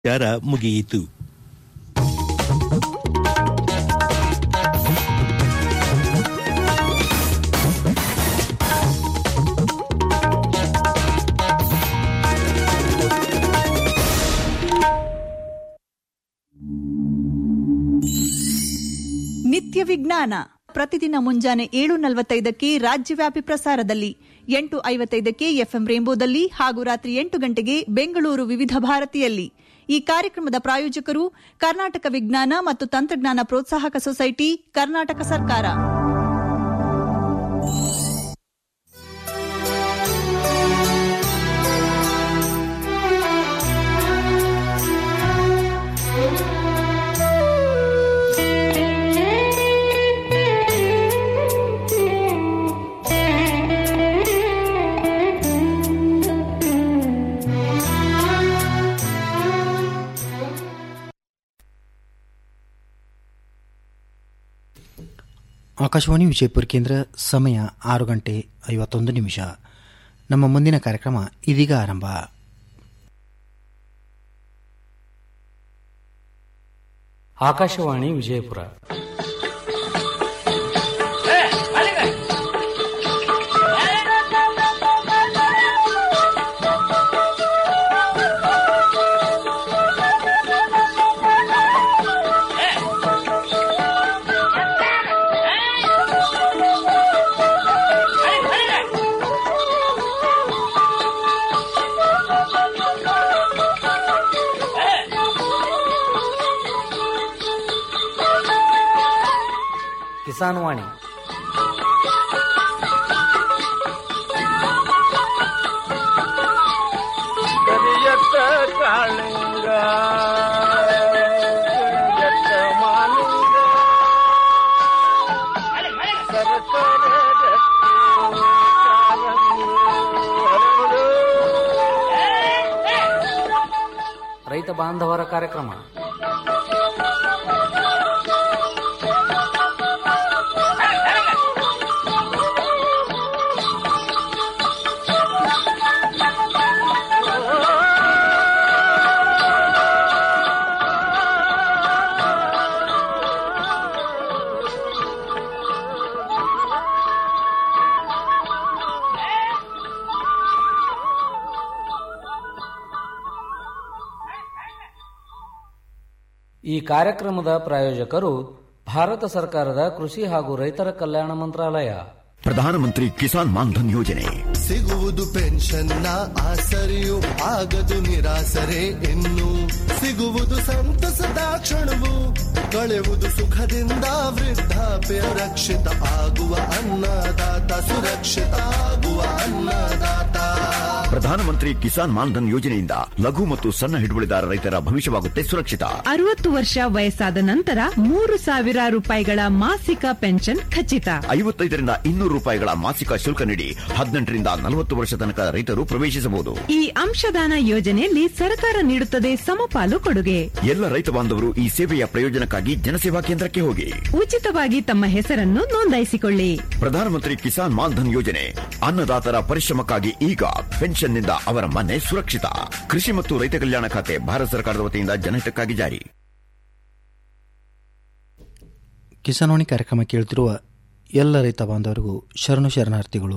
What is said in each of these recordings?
ಪ್ರಚಾರ ಮುಗಿಯಿತು ನಿತ್ಯ ವಿಜ್ಞಾನ ಪ್ರತಿದಿನ ಮುಂಜಾನೆ ಏಳು ನಲವತ್ತೈದಕ್ಕೆ ರಾಜ್ಯವ್ಯಾಪಿ ಪ್ರಸಾರದಲ್ಲಿ ಎಂಟು ಐವತ್ತೈದಕ್ಕೆ ಎಫ್ಎಂ ರೇಂಬೋದಲ್ಲಿ ಹಾಗೂ ರಾತ್ರಿ ಎಂಟು ಗಂಟೆಗೆ ಬೆಂಗಳೂರು ವಿವಿಧ ಭಾರತಿಯಲ್ಲಿ ಈ ಕಾರ್ಯಕ್ರಮದ ಪ್ರಾಯೋಜಕರು ಕರ್ನಾಟಕ ವಿಜ್ಞಾನ ಮತ್ತು ತಂತ್ರಜ್ಞಾನ ಪ್ರೋತ್ಸಾಹಕ ಸೊಸೈಟಿ ಕರ್ನಾಟಕ ಸರ್ಕಾರ ಆಕಾಶವಾಣಿ ವಿಜಯಪುರ ಕೇಂದ್ರ ಸಮಯ ಆರು ಗಂಟೆ ಐವತ್ತೊಂದು ನಿಮಿಷ ನಮ್ಮ ಮುಂದಿನ ಕಾರ್ಯಕ್ರಮ ಇದೀಗ ಆರಂಭ ಆಕಾಶವಾಣಿ ವಿಜಯಪುರ ಕಿಸಾನ್ ವಾಣಿ ಕರಿಯತ್ತ ಕಾಳಿಂಗ ಕರಿಯತ್ತ ಮಾಲಿಂಗ ಸರಸರ ರಕ್ತಿ ಕಾರಂಗಿ ಹರಡು. ರೈತ ಬಾಂಧವರ ಕಾರ್ಯಕ್ರಮ ಈ ಕಾರ್ಯಕ್ರಮದ ಪ್ರಾಯೋಜಕರು ಭಾರತ ಸರ್ಕಾರದ ಕೃಷಿ ಹಾಗೂ ರೈತರ ಕಲ್ಯಾಣ ಮಂತ್ರಾಲಯ ಪ್ರಧಾನಮಂತ್ರಿ ಕಿಸಾನ್ ಮಾನ್ಧನ್ ಯೋಜನೆ ಸಿಗುವುದು ಪೆನ್ಷನ್ನ ಆಸರೆಯು ಆಗದು ನಿರಾಸರೆ ಇನ್ನು ಸಿಗುವುದು ಸಂತಸದ ಕ್ಷಣವು ಕಳೆವುದು ಸುಖದಿಂದ ವೃದ್ಧಾಪ್ಯ ರಕ್ಷಿತ ಆಗುವ ಅನ್ನದಾತ ಸುರಕ್ಷಿತ ಆಗುವ ಅನ್ನದಾತ ಪ್ರಧಾನಮಂತ್ರಿ ಕಿಸಾನ್ ಮಾನ್ಧನ್ ಯೋಜನೆಯಿಂದ ಲಘು ಮತ್ತು ಸಣ್ಣ ಹಿಡುವಳಿದಾರ ರೈತರ ಭವಿಷ್ಯವಾಗುತ್ತೆ ಸುರಕ್ಷಿತ ಅರವತ್ತು ವರ್ಷ ವಯಸ್ಸಾದ ನಂತರ ಮೂರು ಸಾವಿರ ರೂಪಾಯಿಗಳ ಮಾಸಿಕ ಪೆನ್ಷನ್ ಖಚಿತ ಐವತ್ತೈದರಿಂದ ಇನ್ನೂರು ರೂಪಾಯಿಗಳ ಮಾಸಿಕ ಶುಲ್ಕ ನೀಡಿ ಹದಿನೆಂಟರಿಂದ ನಲವತ್ತು ವರ್ಷ ತನಕ ರೈತರು ಪ್ರವೇಶಿಸಬಹುದು ಈ ಅಂಶದಾನ ಯೋಜನೆಯಲ್ಲಿ ಸರ್ಕಾರ ನೀಡುತ್ತದೆ ಸಮಪಾಲು ಕೊಡುಗೆ ಎಲ್ಲ ರೈತ ಬಾಂಧವರು ಈ ಸೇವೆಯ ಪ್ರಯೋಜನಕ್ಕಾಗಿ ಜನಸೇವಾ ಕೇಂದ್ರಕ್ಕೆ ಹೋಗಿ ಉಚಿತವಾಗಿ ತಮ್ಮ ಹೆಸರನ್ನು ನೋಂದಾಯಿಸಿಕೊಳ್ಳಿ ಪ್ರಧಾನಮಂತ್ರಿ ಕಿಸಾನ್ ಮಾನ್ಧನ್ ಯೋಜನೆ ಅನ್ನದಾತರ ಪರಿಶ್ರಮಕ್ಕಾಗಿ ಈಗ ಪೆನ್ಷನ್ನಿಂದ ಅವರ ಮನೆ ಸುರಕ್ಷಿತ ಕೃಷಿ ಮತ್ತು ರೈತ ಕಲ್ಯಾಣ ಖಾತೆ ಭಾರತ ಸರ್ಕಾರದ ವತಿಯಿಂದ ಜನಹಿತಕ್ಕಾಗಿ ಜಾರಿ ಕಿಸಾನ್ವಾಣಿ ಕಾರ್ಯಕ್ರಮ ಕೇಳುತ್ತಿರುವ ಎಲ್ಲ ರೈತ ಬಾಂಧವರಿಗೂ ಶರಣು ಶರಣಾರ್ಥಿಗಳು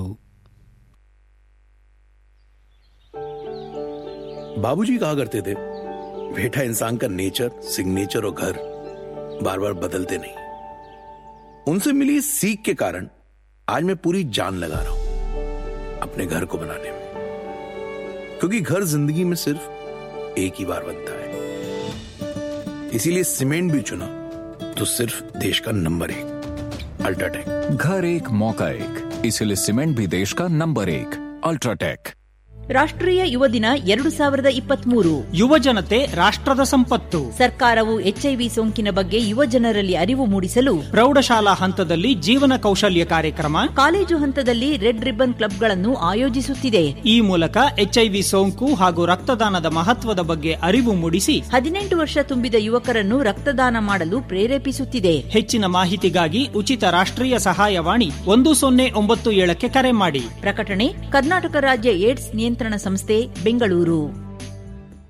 बाबूजी कहा करते थे बेटा इंसान का नेचर सिग्नेचर और घर बार बार बदलते नहीं उनसे मिली इस सीख के कारण आज मैं पूरी जान लगा रहा हूं अपने घर को बनाने में क्योंकि घर जिंदगी में सिर्फ एक ही बार बनता है इसीलिए सीमेंट भी चुना तो सिर्फ देश का नंबर एक अल्ट्राटेक घर एक मौका एक इसलिए सीमेंट भी देश का नंबर एक अल्ट्राटेक ರಾಷ್ಟ್ರೀಯ ಯುವ ದಿನ ಎರಡು ಸಾವಿರದ ಇಪ್ಪತ್ಮೂರು ಯುವ ಜನತೆ ರಾಷ್ಟ್ರದ ಸಂಪತ್ತು ಸರ್ಕಾರವು ಎಚ್ಐವಿ ಸೋಂಕಿನ ಬಗ್ಗೆ ಯುವ ಜನರಲ್ಲಿ ಅರಿವು ಮೂಡಿಸಲು ಪ್ರೌಢಶಾಲಾ ಹಂತದಲ್ಲಿ ಜೀವನ ಕೌಶಲ್ಯ ಕಾರ್ಯಕ್ರಮ ಕಾಲೇಜು ಹಂತದಲ್ಲಿ ರೆಡ್ ರಿಬ್ಬನ್ ಕ್ಲಬ್ಗಳನ್ನು ಆಯೋಜಿಸುತ್ತಿದೆ ಈ ಮೂಲಕ ಎಚ್ಐವಿ ಸೋಂಕು ಹಾಗೂ ರಕ್ತದಾನದ ಮಹತ್ವದ ಬಗ್ಗೆ ಅರಿವು ಮೂಡಿಸಿ ಹದಿನೆಂಟು ವರ್ಷ ತುಂಬಿದ ಯುವಕರನ್ನು ರಕ್ತದಾನ ಮಾಡಲು ಪ್ರೇರೇಪಿಸುತ್ತಿದೆ ಹೆಚ್ಚಿನ ಮಾಹಿತಿಗಾಗಿ ಉಚಿತ ರಾಷ್ಟ್ರೀಯ ಸಹಾಯವಾಣಿ ಒಂದು ಸೊನ್ನೆ ಒಂಬತ್ತು ಏಳಕ್ಕೆ ಕರೆ ಮಾಡಿ ಪ್ರಕಟಣೆ ಕರ್ನಾಟಕ ರಾಜ್ಯ ಏಡ್ಸ್ ನಿಯಂತ್ರಣ ಸಂಸ್ಥೆ ಬೆಂಗಳೂರು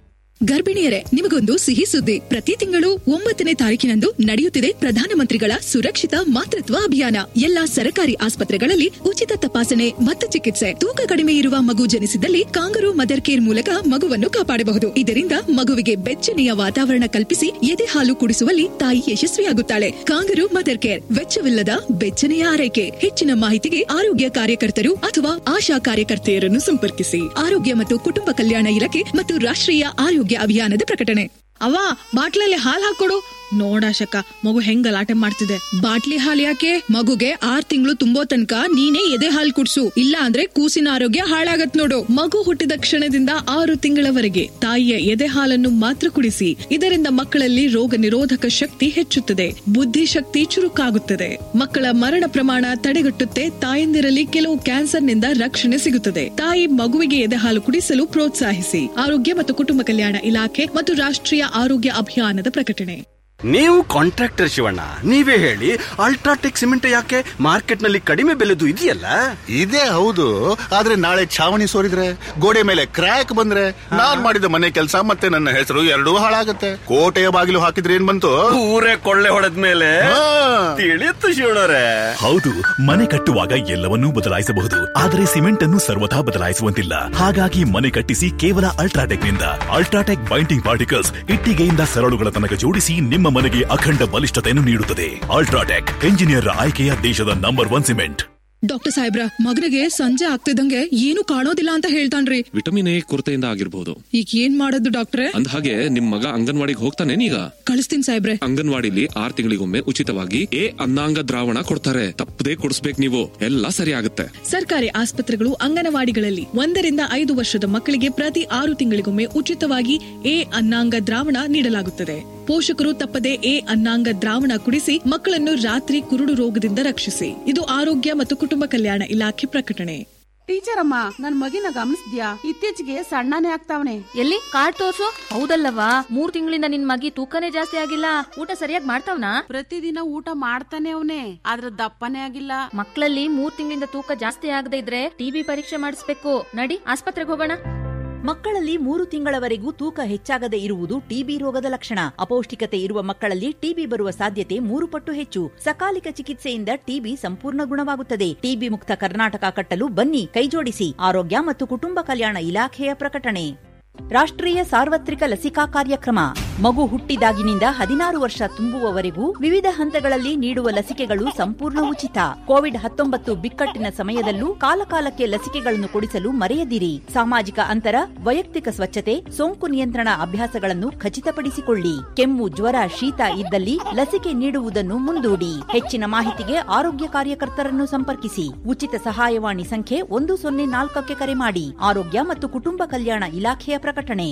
ಗರ್ಭಿಣಿಯರೇ ನಿಮಗೊಂದು ಸಿಹಿ ಸುದ್ದಿ ಪ್ರತಿ ತಿಂಗಳು ಒಂಬತ್ತನೇ ತಾರೀಕಿನಂದು ನಡೆಯುತ್ತಿದೆ ಪ್ರಧಾನಮಂತ್ರಿಗಳ ಸುರಕ್ಷಿತ ಮಾತೃತ್ವ ಅಭಿಯಾನ ಎಲ್ಲಾ ಸರಕಾರಿ ಆಸ್ಪತ್ರೆಗಳಲ್ಲಿ ಉಚಿತ ತಪಾಸಣೆ ಮತ್ತು ಚಿಕಿತ್ಸೆ ತೂಕ ಕಡಿಮೆ ಇರುವ ಮಗು ಜನಿಸಿದಲ್ಲಿ ಕಾಂಗರು ಮದರ್ ಕೇರ್ ಮೂಲಕ ಮಗುವನ್ನು ಕಾಪಾಡಬಹುದು ಇದರಿಂದ ಮಗುವಿಗೆ ಬೆಚ್ಚನೆಯ ವಾತಾವರಣ ಕಲ್ಪಿಸಿ ಎದೆ ಹಾಲು ಕುಡಿಸುವಲ್ಲಿ ತಾಯಿ ಯಶಸ್ವಿಯಾಗುತ್ತಾಳೆ ಕಾಂಗರು ಮದರ್ ಕೇರ್ ವೆಚ್ಚವಿಲ್ಲದ ಬೆಚ್ಚನೆಯ ಆರೈಕೆ ಹೆಚ್ಚಿನ ಮಾಹಿತಿಗೆ ಆರೋಗ್ಯ ಕಾರ್ಯಕರ್ತರು ಅಥವಾ ಆಶಾ ಕಾರ್ಯಕರ್ತೆಯರನ್ನು ಸಂಪರ್ಕಿಸಿ ಆರೋಗ್ಯ ಮತ್ತು ಕುಟುಂಬ ಕಲ್ಯಾಣ ಇಲಾಖೆ ಮತ್ತು ರಾಷ್ಟ್ರೀಯ ಆರೋಗ್ಯ ಅಭಿಯಾನದ ಪ್ರಕಟಣೆ ಅವ್ವ ಬಾಟ್ಲಲ್ಲಿ ಹಾಲ್ ಹಾಕೊಡು ನೋಡಾಶಕ ಮಗು ಹೆಂಗ್ ಗಲಾಟೆ ಮಾಡ್ತಿದೆ ಬಾಟ್ಲಿ ಹಾಲ್ ಯಾಕೆ ಮಗುಗೆ ಆರ್ ತಿಂಗಳು ತುಂಬೋ ತನಕ ನೀನೇ ಎದೆ ಹಾಲ್ ಕುಡ್ಸು ಇಲ್ಲ ಅಂದ್ರೆ ಕೂಸಿನ ಆರೋಗ್ಯ ಹಾಳಾಗತ್ ನೋಡು ಮಗು ಹುಟ್ಟಿದ ಕ್ಷಣದಿಂದ ಆರು ತಿಂಗಳವರೆಗೆ ತಾಯಿಯ ಎದೆ ಹಾಲನ್ನು ಮಾತ್ರ ಕುಡಿಸಿ ಇದರಿಂದ ಮಕ್ಕಳಲ್ಲಿ ರೋಗ ನಿರೋಧಕ ಶಕ್ತಿ ಹೆಚ್ಚುತ್ತದೆ ಬುದ್ಧಿಶಕ್ತಿ ಚುರುಕಾಗುತ್ತದೆ ಮಕ್ಕಳ ಮರಣ ಪ್ರಮಾಣ ತಡೆಗಟ್ಟುತ್ತೆ ತಾಯಂದಿರಲ್ಲಿ ಕೆಲವು ಕ್ಯಾನ್ಸರ್ನಿಂದ ರಕ್ಷಣೆ ಸಿಗುತ್ತದೆ ತಾಯಿ ಮಗುವಿಗೆ ಎದೆ ಹಾಲು ಕುಡಿಸಲು ಪ್ರೋತ್ಸಾಹಿಸಿ ಆರೋಗ್ಯ ಮತ್ತು ಕುಟುಂಬ ಕಲ್ಯಾಣ ಇಲಾಖೆ ಮತ್ತು ರಾಷ್ಟ್ರೀಯ ಆರೋಗ್ಯ ಅಭಿಯಾನದ ಪ್ರಕಟಣೆ ನೀವು ಕಾಂಟ್ರಾಕ್ಟರ್ ಶಿವಣ್ಣ ನೀವೇ ಹೇಳಿ ಅಲ್ಟ್ರಾಟೆಕ್ ಸಿಮೆಂಟ್ ಯಾಕೆ ಮಾರ್ಕೆಟ್ ನಲ್ಲಿ ಕಡಿಮೆ ಬೆಲೆದು ಇದೆಯಲ್ಲ ಇದೇ ಹೌದು ಆದ್ರೆ ನಾಳೆ ಛಾವಣಿ ಸೋರಿದ್ರೆ ಗೋಡೆ ಮೇಲೆ ಕ್ರ್ಯಾಕ್ ಬಂದ್ರೆ ನಾನ್ ಮಾಡಿದ ಮನೆ ಕೆಲಸ ಮತ್ತೆ ನನ್ನ ಹೆಸರು ಎರಡೂ ಹಾಳಾಗತ್ತೆ ಕೋಟೆಯ ಬಾಗಿಲು ಹಾಕಿದ್ರೆ ಏನ್ ಬಂತು ಊರೇ ಕೊಳ್ಳೆ ಹೊಡೆದ ಮೇಲೆ ತಿಳಿಯುತ್ತು ಶಿವಣ್ಣರೇ ಹೌದು ಮನೆ ಕಟ್ಟುವಾಗ ಎಲ್ಲವನ್ನೂ ಬದಲಾಯಿಸಬಹುದು ಆದರೆ ಸಿಮೆಂಟ್ ಅನ್ನು ಸರ್ವಥಾ ಬದಲಾಯಿಸುವಂತಿಲ್ಲ ಹಾಗಾಗಿ ಮನೆ ಕಟ್ಟಿಸಿ ಕೇವಲ ಅಲ್ಟ್ರಾಟೆಕ್ ನಿಂದ ಅಲ್ಟ್ರಾಟೆಕ್ ಬೈಂಡಿಂಗ್ ಪಾರ್ಟಿಕಲ್ಸ್ ಇಟ್ಟಿಗೆಯಿಂದ ಸರಳುಗಳ ತನಕ ಜೋಡಿಸಿ ನಿಮ್ಮ ಮನೆಗೆ ಅಖಂಡ ಬಲಿಷ್ಠತೆಯನ್ನು ನೀಡುತ್ತದೆ ಅಲ್ಟ್ರಾಟೆಕ್ ಎಂಜಿನಿಯರ್ ಆಯ್ಕೆಯ ದೇಶದ ನಂಬರ್ ಒನ್ ಸಿಮೆಂಟ್ ಡಾಕ್ಟರ್ ಸಾಹೇಬ್ರ ಮಗನಿಗೆ ಸಂಜೆ ಆಗ್ತಿದಂಗೆ ಏನು ಕಾಣೋದಿಲ್ಲ ಅಂತ ಹೇಳ್ತಾನ್ರಿ ವಿಟಮಿನ್ ಎ ಕೊರತೆಯಿಂದ ಆಗಿರ್ಬೋದು ಈಗ ಏನ್ ಮಾಡೋದು ಡಾಕ್ಟ್ರೆ ಅಂದ ಹಾಗೆ ನಿಮ್ ಮಗ ಅಂಗನವಾಡಿಗೆ ಹೋಗ್ತಾನೇನೀಗ ಕಳಿಸ್ತೀನಿ ಸಾಹೇಬ್ರೆ ಅಂಗನವಾಡಿಲಿ ಆರ್ ತಿಂಗಳಿಗೊಮ್ಮೆ ಉಚಿತವಾಗಿ ಎ ಅನ್ನಾಂಗ ದ್ರಾವಣ ಕೊಡ್ತಾರೆ ತಪ್ಪದೇ ಕೊಡಿಸ್ಬೇಕು ನೀವು ಎಲ್ಲ ಸರಿ ಆಗುತ್ತೆ ಸರ್ಕಾರಿ ಆಸ್ಪತ್ರೆಗಳು ಅಂಗನವಾಡಿಗಳಲ್ಲಿ ಒಂದರಿಂದ ಐದು ವರ್ಷದ ಮಕ್ಕಳಿಗೆ ಪ್ರತಿ ಆರು ತಿಂಗಳಿಗೊಮ್ಮೆ ಉಚಿತವಾಗಿ ಎ ಅನ್ನಾಂಗ ದ್ರಾವಣ ನೀಡಲಾಗುತ್ತದೆ ಪೋಷಕರು ತಪ್ಪದೆ ಎ ಅನ್ನಾಂಗ ದ್ರಾವಣ ಕುಡಿಸಿ ಮಕ್ಕಳನ್ನು ರಾತ್ರಿ ಕುರುಡು ರೋಗದಿಂದ ರಕ್ಷಿಸಿ ಇದು ಆರೋಗ್ಯ ಮತ್ತು ಕುಟುಂಬ ಕಲ್ಯಾಣ ಇಲಾಖೆ ಪ್ರಕಟಣೆ ಟೀಚರ್ ಅಮ್ಮ ನನ್ ಮಗಿನ ಗಮನಿಸ್ದ್ಯಾ ಇತ್ತೀಚೆಗೆ ಸಣ್ಣನೇ ಆಗ್ತಾವನೆ ಎಲ್ಲಿ ಕಾರ್ಡ್ ತೋರ್ಸು ಹೌದಲ್ಲವಾ ಮೂರ್ ತಿಂಗಳಿಂದ ನಿನ್ ಮಗಿ ತೂಕನೇ ಜಾಸ್ತಿ ಆಗಿಲ್ಲ ಊಟ ಸರಿಯಾಗಿ ಮಾಡ್ತಾವ್ನಾ ಪ್ರತಿದಿನ ಊಟ ಮಾಡ್ತಾನೆ ಅವನೇ ಆದ್ರ ದಪ್ಪನೇ ಆಗಿಲ್ಲ ಮಕ್ಕಳಲ್ಲಿ ಮೂರ್ ತಿಂಗಳಿಂದ ತೂಕ ಜಾಸ್ತಿ ಆಗದೆ ಇದ್ರೆ ಟಿಬಿ ಪರೀಕ್ಷೆ ಮಾಡಿಸ್ಬೇಕು ನಡಿ ಆಸ್ಪತ್ರೆಗೆ ಹೋಗೋಣ ಮಕ್ಕಳಲ್ಲಿ ಮೂರು ತಿಂಗಳವರೆಗೂ ತೂಕ ಹೆಚ್ಚಾಗದೆ ಇರುವುದು ಟಿಬಿ ರೋಗದ ಲಕ್ಷಣ ಅಪೌಷ್ಟಿಕತೆ ಇರುವ ಮಕ್ಕಳಲ್ಲಿ ಟಿಬಿ ಬರುವ ಸಾಧ್ಯತೆ ಮೂರು ಪಟ್ಟು ಹೆಚ್ಚು ಸಕಾಲಿಕ ಚಿಕಿತ್ಸೆಯಿಂದ ಟಿಬಿ ಸಂಪೂರ್ಣ ಗುಣವಾಗುತ್ತದೆ ಟಿಬಿ ಮುಕ್ತ ಕರ್ನಾಟಕ ಕಟ್ಟಲು ಬನ್ನಿ ಕೈಜೋಡಿಸಿ ಆರೋಗ್ಯ ಮತ್ತು ಕುಟುಂಬ ಕಲ್ಯಾಣ ಇಲಾಖೆಯ ಪ್ರಕಟಣೆ ರಾಷ್ಟ್ರೀಯ ಸಾರ್ವತ್ರಿಕ ಲಸಿಕಾ ಕಾರ್ಯಕ್ರಮ ಮಗು ಹುಟ್ಟಿದಾಗಿನಿಂದ ಹದಿನಾರು ವರ್ಷ ತುಂಬುವವರೆಗೂ ವಿವಿಧ ಹಂತಗಳಲ್ಲಿ ನೀಡುವ ಲಸಿಕೆಗಳು ಸಂಪೂರ್ಣ ಉಚಿತ ಕೋವಿಡ್ ಹತ್ತೊಂಬತ್ತು ಬಿಕ್ಕಟ್ಟಿನ ಸಮಯದಲ್ಲೂ ಕಾಲಕಾಲಕ್ಕೆ ಲಸಿಕೆಗಳನ್ನು ಕೊಡಿಸಲು ಮರೆಯದಿರಿ ಸಾಮಾಜಿಕ ಅಂತರ ವೈಯಕ್ತಿಕ ಸ್ವಚ್ಛತೆ ಸೋಂಕು ನಿಯಂತ್ರಣ ಅಭ್ಯಾಸಗಳನ್ನು ಖಚಿತಪಡಿಸಿಕೊಳ್ಳಿ ಕೆಮ್ಮು ಜ್ವರ ಶೀತ ಇದ್ದಲ್ಲಿ ಲಸಿಕೆ ನೀಡುವುದನ್ನು ಮುಂದೂಡಿ ಹೆಚ್ಚಿನ ಮಾಹಿತಿಗೆ ಆರೋಗ್ಯ ಕಾರ್ಯಕರ್ತರನ್ನು ಸಂಪರ್ಕಿಸಿ ಉಚಿತ ಸಹಾಯವಾಣಿ ಸಂಖ್ಯೆ ಒಂದು ಸೊನ್ನೆ ನಾಲ್ಕಕ್ಕೆ ಕರೆ ಮಾಡಿ ಆರೋಗ್ಯ ಮತ್ತು ಕುಟುಂಬ ಕಲ್ಯಾಣ ಇಲಾಖೆಯ ಪ್ರಕಟಣೆ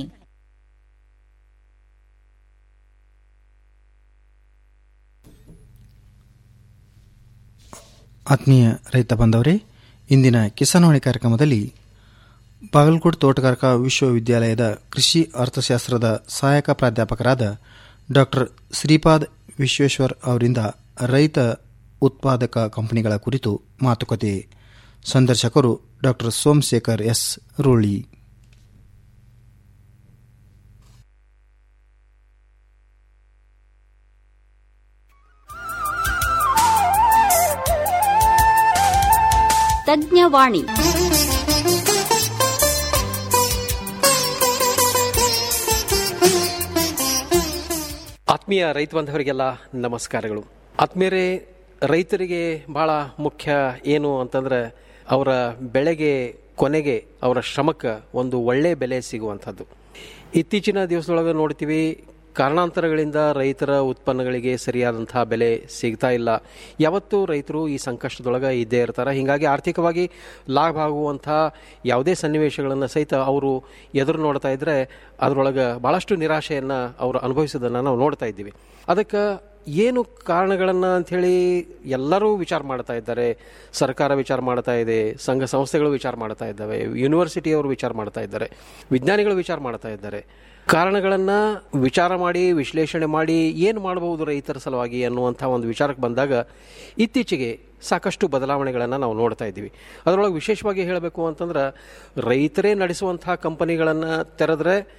ಆತ್ಮೀಯ ರೈತ ಬಂದವರೇ ಇಂದಿನ ಕಿಸಾನ್ವಾಣಿ ಕಾರ್ಯಕ್ರಮದಲ್ಲಿ ಬಾಗಲಕೋಟೆ ತೋಟಗಾರಿಕಾ ವಿಶ್ವವಿದ್ಯಾಲಯದ ಕೃಷಿ ಅರ್ಥಶಾಸ್ತ್ರದ ಸಹಾಯಕ ಪ್ರಾಧ್ಯಾಪಕರಾದ ಡಾಕ್ಟರ್ ಶ್ರೀಪಾದ್ ವಿಶ್ವೇಶ್ವರ್ ಅವರಿಂದ ರೈತ ಉತ್ಪಾದಕ ಕಂಪನಿಗಳ ಕುರಿತು ಮಾತುಕತೆ ಸಂದರ್ಶಕರು ಡಾಕ್ಟರ್ ಸೋಮಶೇಖರ್ ಎಸ್ ರೂಳಿ ತಜ್ಞವಾಣಿ ಆತ್ಮೀಯ ರೈತ ಬಾಂಧವರಿಗೆಲ್ಲ ನಮಸ್ಕಾರಗಳು ಆತ್ಮೀಯರೇ ರೈತರಿಗೆ ಬಹಳ ಮುಖ್ಯ ಏನು ಅಂತಂದ್ರೆ ಅವರ ಬೆಳೆಗೆ ಕೊನೆಗೆ ಅವರ ಶ್ರಮಕ್ಕೆ ಒಂದು ಒಳ್ಳೆ ಬೆಲೆ ಸಿಗುವಂಥದ್ದು ಇತ್ತೀಚಿನ ದಿವಸದೊಳಗೆ ನೋಡ್ತೀವಿ ಕಾರಣಾಂತರಗಳಿಂದ ರೈತರ ಉತ್ಪನ್ನಗಳಿಗೆ ಸರಿಯಾದಂತಹ ಬೆಲೆ ಸಿಗ್ತಾ ಇಲ್ಲ ಯಾವತ್ತೂ ರೈತರು ಈ ಸಂಕಷ್ಟದೊಳಗೆ ಇದ್ದೇ ಇರ್ತಾರೆ ಹೀಗಾಗಿ ಆರ್ಥಿಕವಾಗಿ ಲಾಭ ಆಗುವಂಥ ಯಾವುದೇ ಸನ್ನಿವೇಶಗಳನ್ನು ಸಹಿತ ಅವರು ಎದುರು ನೋಡ್ತಾ ಇದ್ದರೆ ಅದರೊಳಗೆ ಭಾಳಷ್ಟು ನಿರಾಶೆಯನ್ನು ಅವರು ಅನುಭವಿಸೋದನ್ನು ನಾವು ನೋಡ್ತಾ ಇದ್ದೀವಿ ಅದಕ್ಕೆ ಏನು ಕಾರಣಗಳನ್ನು ಅಂಥೇಳಿ ಎಲ್ಲರೂ ವಿಚಾರ ಮಾಡ್ತಾ ಇದ್ದಾರೆ ಸರ್ಕಾರ ವಿಚಾರ ಮಾಡ್ತಾ ಇದೆ ಸಂಘ ಸಂಸ್ಥೆಗಳು ವಿಚಾರ ಮಾಡ್ತಾ ಇದ್ದಾವೆ ಯೂನಿವರ್ಸಿಟಿಯವರು ವಿಚಾರ ಮಾಡ್ತಾ ಇದ್ದಾರೆ ವಿಜ್ಞಾನಿಗಳು ವಿಚಾರ ಮಾಡ್ತಾ ಇದ್ದಾರೆ ಕಾರಣಗಳನ್ನು ವಿಚಾರ ಮಾಡಿ ವಿಶ್ಲೇಷಣೆ ಮಾಡಿ ಏನು ಮಾಡಬಹುದು ರೈತರ ಸಲುವಾಗಿ ಅನ್ನುವಂಥ ಒಂದು ವಿಚಾರಕ್ಕೆ ಬಂದಾಗ ಇತ್ತೀಚೆಗೆ ಸಾಕಷ್ಟು ಬದಲಾವಣೆಗಳನ್ನು ನಾವು ನೋಡ್ತಾ ಇದ್ದೀವಿ ಅದರೊಳಗೆ ವಿಶೇಷವಾಗಿ ಹೇಳಬೇಕು ಅಂತಂದ್ರೆ ರೈತರೇ ನಡೆಸುವಂಥ ಕಂಪನಿಗಳನ್ನು ತೆರೆದ್ರೆ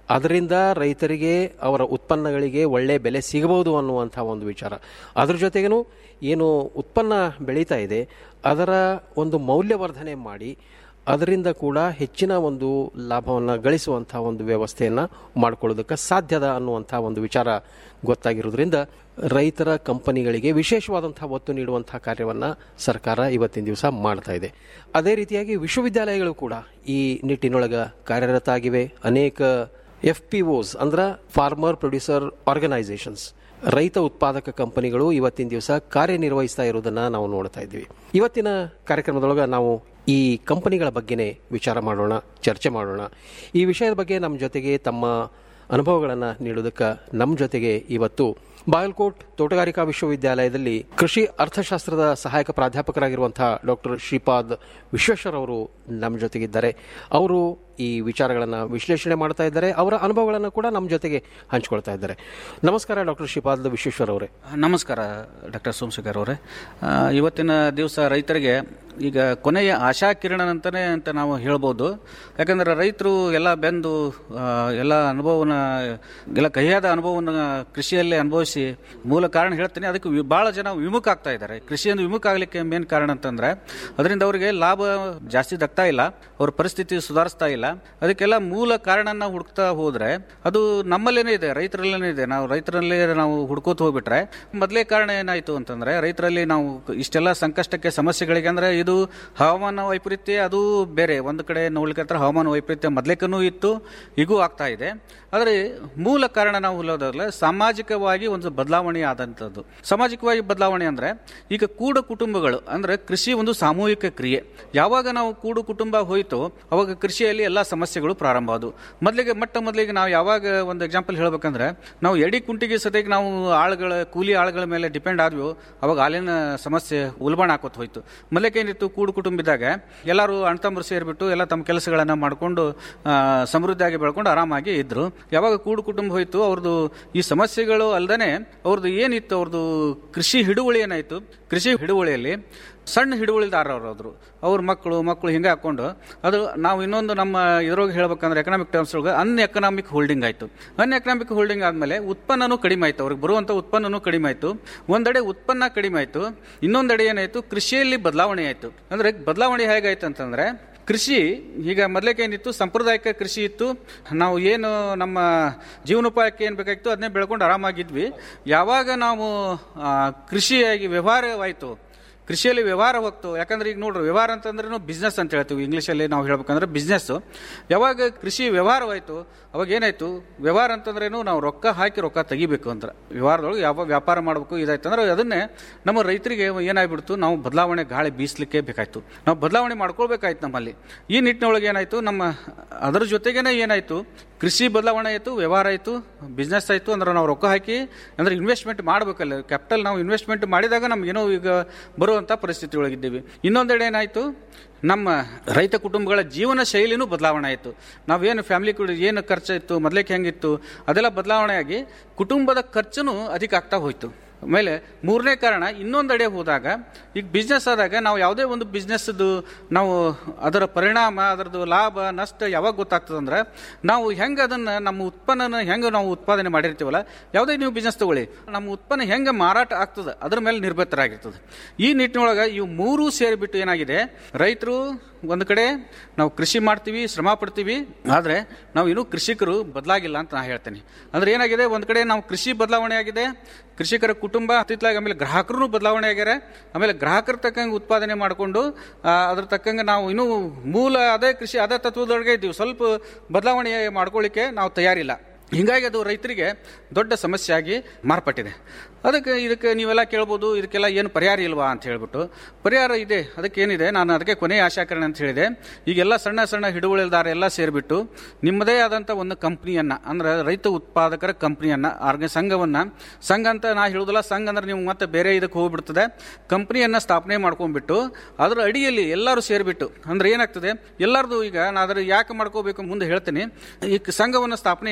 ಅದರಿಂದ ರೈತರಿಗೆ ಅವರ ಉತ್ಪನ್ನಗಳಿಗೆ ಒಳ್ಳೆ ಬೆಲೆ ಸಿಗಬಹುದು ಅನ್ನುವಂಥ ಒಂದು ವಿಚಾರ ಅದ್ರ ಜೊತೆಗೇನು ಏನು ಉತ್ಪನ್ನ ಬೆಳೀತಾ ಇದೆ ಅದರ ಒಂದು ಮೌಲ್ಯವರ್ಧನೆ ಮಾಡಿ ಅದರಿಂದ ಕೂಡ ಹೆಚ್ಚಿನ ಒಂದು ಲಾಭವನ್ನು ಗಳಿಸುವಂಥ ಒಂದು ವ್ಯವಸ್ಥೆಯನ್ನು ಮಾಡಿಕೊಳ್ಳೋದಕ್ಕೆ ಸಾಧ್ಯದ ಅನ್ನುವಂಥ ಒಂದು ವಿಚಾರ ಗೊತ್ತಾಗಿರೋದ್ರಿಂದ ರೈತರ ಕಂಪನಿಗಳಿಗೆ ವಿಶೇಷವಾದಂಥ ಒತ್ತು ನೀಡುವಂಥ ಕಾರ್ಯವನ್ನು ಸರ್ಕಾರ ಇವತ್ತಿನ ದಿವಸ ಮಾಡ್ತಾ ಇದೆ ಅದೇ ರೀತಿಯಾಗಿ ವಿಶ್ವವಿದ್ಯಾಲಯಗಳು ಕೂಡ ಈ ನಿಟ್ಟಿನೊಳಗೆ ಕಾರ್ಯರತ ಆಗಿವೆ ಅನೇಕ ಎಫ್ ಪಿ ಓಸ್ ಅಂದ್ರೆ ಫಾರ್ಮರ್ ಪ್ರೊಡ್ಯೂಸರ್ ಆರ್ಗನೈಸೇಷನ್ಸ್ ರೈತ ಉತ್ಪಾದಕ ಕಂಪನಿಗಳು ಇವತ್ತಿನ ದಿವಸ ಕಾರ್ಯನಿರ್ವಹಿಸ್ತಾ ಇರೋದನ್ನ ನಾವು ನೋಡ್ತಾ ಇದ್ದೀವಿ ಇವತ್ತಿನ ಕಾರ್ಯಕ್ರಮದೊಳಗೆ ನಾವು ಈ ಕಂಪನಿಗಳ ಬಗ್ಗೆನೇ ವಿಚಾರ ಮಾಡೋಣ ಚರ್ಚೆ ಮಾಡೋಣ ಈ ವಿಷಯದ ಬಗ್ಗೆ ನಮ್ಮ ಜೊತೆಗೆ ತಮ್ಮ ಅನುಭವಗಳನ್ನು ನೀಡೋದಕ್ಕೆ ನಮ್ಮ ಜೊತೆಗೆ ಇವತ್ತು ಬಾಗಲಕೋಟ್ ತೋಟಗಾರಿಕಾ ವಿಶ್ವವಿದ್ಯಾಲಯದಲ್ಲಿ ಕೃಷಿ ಅರ್ಥಶಾಸ್ತ್ರದ ಸಹಾಯಕ ಪ್ರಾಧ್ಯಾಪಕರಾಗಿರುವಂತಹ ಡಾಕ್ಟರ್ ಶ್ರೀಪಾದ್ ವಿಶ್ವೇಶ್ವರ್ ಅವರು ನಮ್ಮ ಜೊತೆಗಿದ್ದಾರೆ ಅವರು ಈ ವಿಚಾರಗಳನ್ನು ವಿಶ್ಲೇಷಣೆ ಮಾಡ್ತಾ ಇದ್ದಾರೆ ಅವರ ಅನುಭವಗಳನ್ನು ಕೂಡ ನಮ್ಮ ಜೊತೆಗೆ ಹಂಚ್ಕೊಳ್ತಾ ಇದ್ದಾರೆ ನಮಸ್ಕಾರ ಡಾಕ್ಟರ್ ಶ್ರೀಪಾದ್ ವಿಶ್ವೇಶ್ವರ್ ಅವರೇ ನಮಸ್ಕಾರ ಡಾಕ್ಟರ್ ಸೋಮಶೇಖರ್ ಅವರೇ ಆ, ಇವತ್ತಿನ ದಿವಸ ರೈತರಿಗೆ ಈಗ ಕೊನೆಯ ಆಶಾ ಕಿರಣ ಅಂತಾನೆ ಅಂತ ನಾವು ಹೇಳ್ಬೋದು ಯಾಕಂದ್ರೆ ರೈತರು ಎಲ್ಲ ಬೆಂದು ಆ, ಎಲ್ಲ ಅನುಭವನ ಎಲ್ಲ ಕಹಿಯಾದ ಅನುಭವವನ್ನು ಕೃಷಿಯಲ್ಲೇ ಅನುಭವಿಸಿ ಮೂಲ ಕಾರಣ ಹೇಳ್ತೀನಿ ಅದಕ್ಕೆ ವಿ- ಬಹಳ ಜನ ವಿಮುಖ ಆಗ್ತಾ ಇದ್ದಾರೆ ಕೃಷಿಯಿಂದ ವಿಮುಖ ಆಗಲಿಕ್ಕೆ ಮೇನ್ ಕಾರಣ ಅಂತಂದ್ರೆ ಅದರಿಂದ ಅವರಿಗೆ ಲಾಭ ಜಾಸ್ತಿ ದಕ್ತಾ ಇಲ್ಲ ಅವ್ರ ಪರಿಸ್ಥಿತಿ ಸುಧಾರಿಸ್ತಾ ಇಲ್ಲ ಅದಕ್ಕೆಲ್ಲ ಮೂಲ ಕಾರಣನ ಹುಡುಕ್ತಾ ಹೋದ್ರೆ ಅದು ನಮ್ಮಲ್ಲೇನೆ ಇದೆ ರೈತರಲ್ಲೇನೆ ಇದೆ ನಾವು ರೈತರಲ್ಲೇ ನಾವು ಹುಡ್ಕೋತ ಹೋಗ್ಬಿಟ್ರೆ ಮೊದಲೇ ಕಾರಣ ಏನಾಯ್ತು ಅಂತಂದ್ರೆ ರೈತರಲ್ಲಿ ನಾವು ಇಷ್ಟೆಲ್ಲ ಸಂಕಷ್ಟಕ್ಕೆ ಸಮಸ್ಯೆಗಳಿಗೆ ಅಂದ್ರೆ ಇದು ಹವಾಮಾನ ವೈಪರೀತ್ಯ ಅದು ಬೇರೆ ಒಂದು ಕಡೆ ನೋಡ್ಲಿಕ್ಕೆ ಹವಾಮಾನ ವೈಪರೀತ್ಯ ಮೊದ್ಲೇಕನೂ ಇತ್ತು ಈಗೂ ಆಗ್ತಾ ಇದೆ ಆದರೆ ಮೂಲ ಕಾರಣ ನಾವು ಹೇಳೋದಾದ್ರೆ ಸಾಮಾಜಿಕವಾಗಿ ಒಂದು ಬದಲಾವಣೆ ಆದಂಥದ್ದು ಸಾಮಾಜಿಕವಾಗಿ ಬದಲಾವಣೆ ಅಂದ್ರೆ ಈಗ ಕೂಡು ಕುಟುಂಬಗಳು ಅಂದ್ರೆ ಕೃಷಿ ಒಂದು ಸಾಮೂಹಿಕ ಕ್ರಿಯೆ ಯಾವಾಗ ನಾವು ಕೂಡು ಕುಟುಂಬ ಹೋಯಿತು ಅವಾಗ ಕೃಷಿಯಲ್ಲಿ ಎಲ್ಲ ಸಮಸ್ಯೆಗಳು ಪ್ರಾರಂಭ ಆದವು ಮೊದಲಿಗೆ ಮೊಟ್ಟ ಮೊದಲಿಗೆ ನಾವು ಯಾವಾಗ ಒಂದು ಎಕ್ಸಾಂಪಲ್ ಹೇಳ್ಬೇಕಂದ್ರೆ ನಾವು ಎಡಿ ಕುಂಟಿಗೆ ಸದ್ಯಕ್ಕೆ ನಾವು ಆಳುಗಳ ಕೂಲಿ ಆಳುಗಳ ಮೇಲೆ ಡಿಪೆಂಡ್ ಆದ್ವು ಅವಾಗ ಹಾಲಿನ ಸಮಸ್ಯೆ ಉಲ್ಬಣ ಹಾಕೋತ್ ಹೋಯ್ತು ಮೊದಲಕ್ಕೆ ಏನಿತ್ತು ಕೂಡು ಕುಟುಂಬಿದಾಗ ಎಲ್ಲರೂ ಅಣ್ತಂಬರು ಸೇರಿಬಿಟ್ಟು ಎಲ್ಲ ತಮ್ಮ ಕೆಲಸಗಳನ್ನ ಮಾಡಿಕೊಂಡು ಸಮೃದ್ಧಿಯಾಗಿ ಬೆಳ್ಕೊಂಡು ಆರಾಮಾಗಿ ಇದ್ರು ಯಾವಾಗ ಕೂಡು ಕುಟುಂಬ ಹೋಯ್ತು ಅವ್ರದ್ದು ಈ ಸಮಸ್ಯೆಗಳು ಅಲ್ದೇನೆ ಅವ್ರದ್ದು ಏನಿತ್ತು ಅವ್ರದ್ದು ಕೃಷಿ ಹಿಡುವಳಿ ಏನಾಯ್ತು ಕೃಷಿ ಹಿಡುವಳಿಯಲ್ಲಿ ಸಣ್ಣ ಹಿಡುವಳಿದಾರರು ಅವರು ಅವ್ರ ಮಕ್ಕಳು ಮಕ್ಕಳು ಹಿಂಗೆ ಹಾಕೊಂಡು ಅದು ನಾವು ಇನ್ನೊಂದು ನಮ್ಮ ಇದ್ರೊಳಗೆ ಹೇಳ್ಬೇಕಂದ್ರೆ ಎಕನಾಮಿಕ್ ಟರ್ಮ್ಸ್ ಒಳಗೆ ಅನ್ ಎಕನಾಮಿಕ್ ಹೋಲ್ಡಿಂಗ್ ಆಯಿತು ಅನ್ ಎಕನಾಮಿಕ್ ಹೋಲ್ಡಿಂಗ್ ಆದಮೇಲೆ ಉತ್ಪನ್ನನೂ ಕಡಿಮೆ ಆಯಿತು ಅವ್ರಿಗೆ ಬರುವಂಥ ಉತ್ಪನ್ನನೂ ಕಡಿಮೆ ಆಯಿತು ಒಂದೆಡೆ ಉತ್ಪನ್ನ ಕಡಿಮೆ ಆಯಿತು ಇನ್ನೊಂದೆಡೆ ಏನಾಯಿತು ಕೃಷಿಯಲ್ಲಿ ಬದಲಾವಣೆ ಆಯಿತು ಅಂದರೆ ಬದಲಾವಣೆ ಹೇಗಾಯ್ತು ಅಂತಂದರೆ ಕೃಷಿ ಈಗ ಮೊದಲೇಕೆ ಏನಿತ್ತು ಸಾಂಪ್ರದಾಯಿಕ ಕೃಷಿ ಇತ್ತು ನಾವು ಏನು ನಮ್ಮ ಜೀವನೋಪಾಯಕ್ಕೆ ಏನು ಬೇಕಾಗಿತ್ತು ಅದನ್ನೇ ಬೆಳ್ಕೊಂಡು ಆರಾಮಾಗಿದ್ವಿ ಯಾವಾಗ ನಾವು ಆ, ಕೃಷಿಯಾಗಿ ವ್ಯವಹಾರವಾಯಿತು ಕೃಷಿಯಲ್ಲಿ ವ್ಯವಹಾರ ಹೋಗ್ತು ಯಾಕಂದ್ರೆ ಈಗ ನೋಡ್ರಿ ವ್ಯವಹಾರ ಅಂತಂದ್ರೆ ಬಿಸ್ನೆಸ್ ಅಂತ ಹೇಳ್ತೀವಿ ಇಂಗ್ಲೀಷಲ್ಲಿ ನಾವು ಹೇಳ್ಬೇಕಂದ್ರೆ ಬಿಸ್ನೆಸ್ ಯಾವಾಗ ಕೃಷಿ ವ್ಯವಹಾರವಾಯಿತು ಅವಾಗ ಏನಾಯ್ತು ವ್ಯವಹಾರ ಅಂತಂದ್ರೇನು ನಾವು ರೊಕ್ಕ ಹಾಕಿ ರೊಕ್ಕ ತೆಗಿಬೇಕು ಅಂತ ವ್ಯವಹಾರದೊಳಗೆ ಯಾವ ವ್ಯಾಪಾರ ಮಾಡಬೇಕು ಇದಾಯ್ತು ಅಂದ್ರೆ ಅದನ್ನೇ ನಮ್ಮ ರೈತರಿಗೆ ಏನಾಗ್ಬಿಡ್ತು ನಾವು ಬದಲಾವಣೆ ಗಾಳಿ ಬೀಸಲಿಕ್ಕೆ ಬೇಕಾಯ್ತು ನಾವು ಬದಲಾವಣೆ ಮಾಡ್ಕೊಳ್ಬೇಕಾಯ್ತು ನಮ್ಮಲ್ಲಿ ಈ ನಿಟ್ಟಿನೊಳಗೆ ಏನಾಯ್ತು ನಮ್ಮ ಅದರ ಜೊತೆಗೇನೆ ಏನಾಯ್ತು ಕೃಷಿ ಬದಲಾವಣೆ ಆಯಿತು ವ್ಯವಹಾರ ಆಯಿತು ಬಿಸ್ನೆಸ್ ಆಯಿತು ಅಂದ್ರೆ ನಾವು ರೊಕ್ಕ ಹಾಕಿ ಅಂದ್ರೆ ಇನ್ವೆಸ್ಟ್ಮೆಂಟ್ ಮಾಡಬೇಕಲ್ಲ ಕ್ಯಾಪಿಟಲ್ ನಾವು ಇನ್ವೆಸ್ಟ್ಮೆಂಟ್ ಮಾಡಿದಾಗ ನಮ್ಗೆ ಏನೋ ಈಗ ಬರುವಂಥ ಪರಿಸ್ಥಿತಿ ಒಳಗಿದ್ದೀವಿ ಇನ್ನೊಂದೆಡೆ ಏನಾಯಿತು ನಮ್ಮ ರೈತ ಕುಟುಂಬಗಳ ಜೀವನ ಶೈಲಿನೂ ಬದಲಾವಣೆ ಆಯಿತು ನಾವೇನು ಫ್ಯಾಮಿಲಿ ಕೂಡ ಏನು ಖರ್ಚು ಇತ್ತು ಮೊದಲೇಕೆ ಹೆಂಗಿತ್ತು ಅದೆಲ್ಲ ಬದಲಾವಣೆ ಆಗಿ ಕುಟುಂಬದ ಖರ್ಚುನು ಅಧಿಕ ಆಗ್ತಾ ಹೋಯಿತು ಆಮೇಲೆ ಮೂರನೇ ಕಾರಣ ಇನ್ನೊಂದೆಡೆ ಹೋದಾಗ ಈಗ ಬಿಸ್ನೆಸ್ ಆದಾಗ ನಾವು ಯಾವುದೇ ಒಂದು ಬಿಸ್ನೆಸ್ದು ನಾವು ಅದರ ಪರಿಣಾಮ ಅದರದ್ದು ಲಾಭ ನಷ್ಟ ಯಾವಾಗ ಗೊತ್ತಾಗ್ತದೆ ಅಂದ್ರೆ ನಾವು ಹೆಂಗೆ ಅದನ್ನು ನಮ್ಮ ಉತ್ಪನ್ನನ ಹೆಂಗೆ ನಾವು ಉತ್ಪಾದನೆ ಮಾಡಿರ್ತೀವಲ್ಲ ಯಾವುದೇ ನೀವು ಬಿಸ್ನೆಸ್ ತಗೊಳ್ಳಿ ನಮ್ಮ ಉತ್ಪನ್ನ ಹೆಂಗೆ ಮಾರಾಟ ಆಗ್ತದೆ ಅದ್ರ ಮೇಲೆ ನಿರ್ಭರರಾಗಿರ್ತದೆ ಈ ನಿಟ್ಟಿನೊಳಗೆ ಇವು ಮೂರೂ ಸೇರಿಬಿಟ್ಟು ಏನಾಗಿದೆ ರೈತರು ಒಂದು ಕಡೆ ನಾವು ಕೃಷಿ ಮಾಡ್ತೀವಿ ಶ್ರಮ ಪಡ್ತೀವಿ ಆದರೆ ನಾವು ಇನ್ನೂ ಕೃಷಿಕರು ಬದಲಾಗಿಲ್ಲ ಅಂತ ನಾನು ಹೇಳ್ತೇನೆ ಅಂದ್ರೆ ಏನಾಗಿದೆ ಒಂದು ಕಡೆ ನಾವು ಕೃಷಿ ಬದಲಾವಣೆ ಆಗಿದೆ ಕೃಷಿಕರ ಕುಟುಂಬ ಅತಿತ್ಲಾಗಿ ಆಮೇಲೆ ಗ್ರಾಹಕರು ಬದಲಾವಣೆ ಆಗ್ಯಾರ ಆಮೇಲೆ ಗ್ರಾಹಕರ ತಕ್ಕಂಗೆ ಉತ್ಪಾದನೆ ಮಾಡಿಕೊಂಡು ಅದ್ರ ತಕ್ಕಂಗೆ ನಾವು ಇನ್ನೂ ಮೂಲ ಅದೇ ಕೃಷಿ ಅದೇ ತತ್ವದೊಳಗೆ ಇದ್ದೀವಿ ಸ್ವಲ್ಪ ಬದಲಾವಣೆ ಮಾಡ್ಕೊಳ್ಳಿಕ್ಕೆ ನಾವು ತಯಾರಿಲ್ಲ ಹಿಂಗಾಗಿ ಅದು ರೈತರಿಗೆ ದೊಡ್ಡ ಸಮಸ್ಯೆ ಆಗಿ ಮಾರ್ಪಟ್ಟಿದೆ ಅದಕ್ಕೆ ಇದಕ್ಕೆ ನೀವೆಲ್ಲ ಕೇಳ್ಬೋದು ಇದಕ್ಕೆಲ್ಲ ಏನು ಪರಿಹಾರ ಇಲ್ವಾ ಅಂತ ಹೇಳ್ಬಿಟ್ಟು ಪರಿಹಾರ ಇದೆ ಅದಕ್ಕೆ ಏನಿದೆ ನಾನು ಅದಕ್ಕೆ ಕೊನೆಯ ಆಶಾಕರಣ ಅಂತ ಹೇಳಿದೆ ಈಗೆಲ್ಲ ಸಣ್ಣ ಸಣ್ಣ ಹಿಡುವಳಿದಾರ ಎಲ್ಲ ಸೇರಿಬಿಟ್ಟು ನಿಮ್ಮದೇ ಆದಂಥ ಒಂದು ಕಂಪ್ನಿಯನ್ನ ಅಂದ್ರೆ ರೈತ ಉತ್ಪಾದಕರ ಕಂಪ್ನಿಯನ್ನ ಆರ್ಗ ಸಂಘವನ್ನ ಸಂಘ ಅಂತ ನಾ ಹೇಳುದಿಲ್ಲ ಸಂಘ ಅಂದ್ರೆ ನೀವು ಮತ್ತೆ ಬೇರೆ ಇದಕ್ಕೆ ಹೋಗ್ಬಿಡ್ತದೆ ಕಂಪ್ನಿಯನ್ನ ಸ್ಥಾಪನೆ ಮಾಡ್ಕೊಂಡ್ಬಿಟ್ಟು ಅದರ ಅಡಿಯಲ್ಲಿ ಎಲ್ಲರೂ ಸೇರಿಬಿಟ್ಟು ಅಂದ್ರೆ ಏನಾಗ್ತದೆ ಎಲ್ಲರದು ಈಗ ನಾ ಅದ್ರ ಯಾಕೆ ಮಾಡ್ಕೋಬೇಕು ಮುಂದೆ ಹೇಳ್ತೀನಿ ಈ ಸಂಘವನ್ನು ಸ್ಥಾಪನೆಯನ್ನ ಮಾಡ್ಕೊಂಡು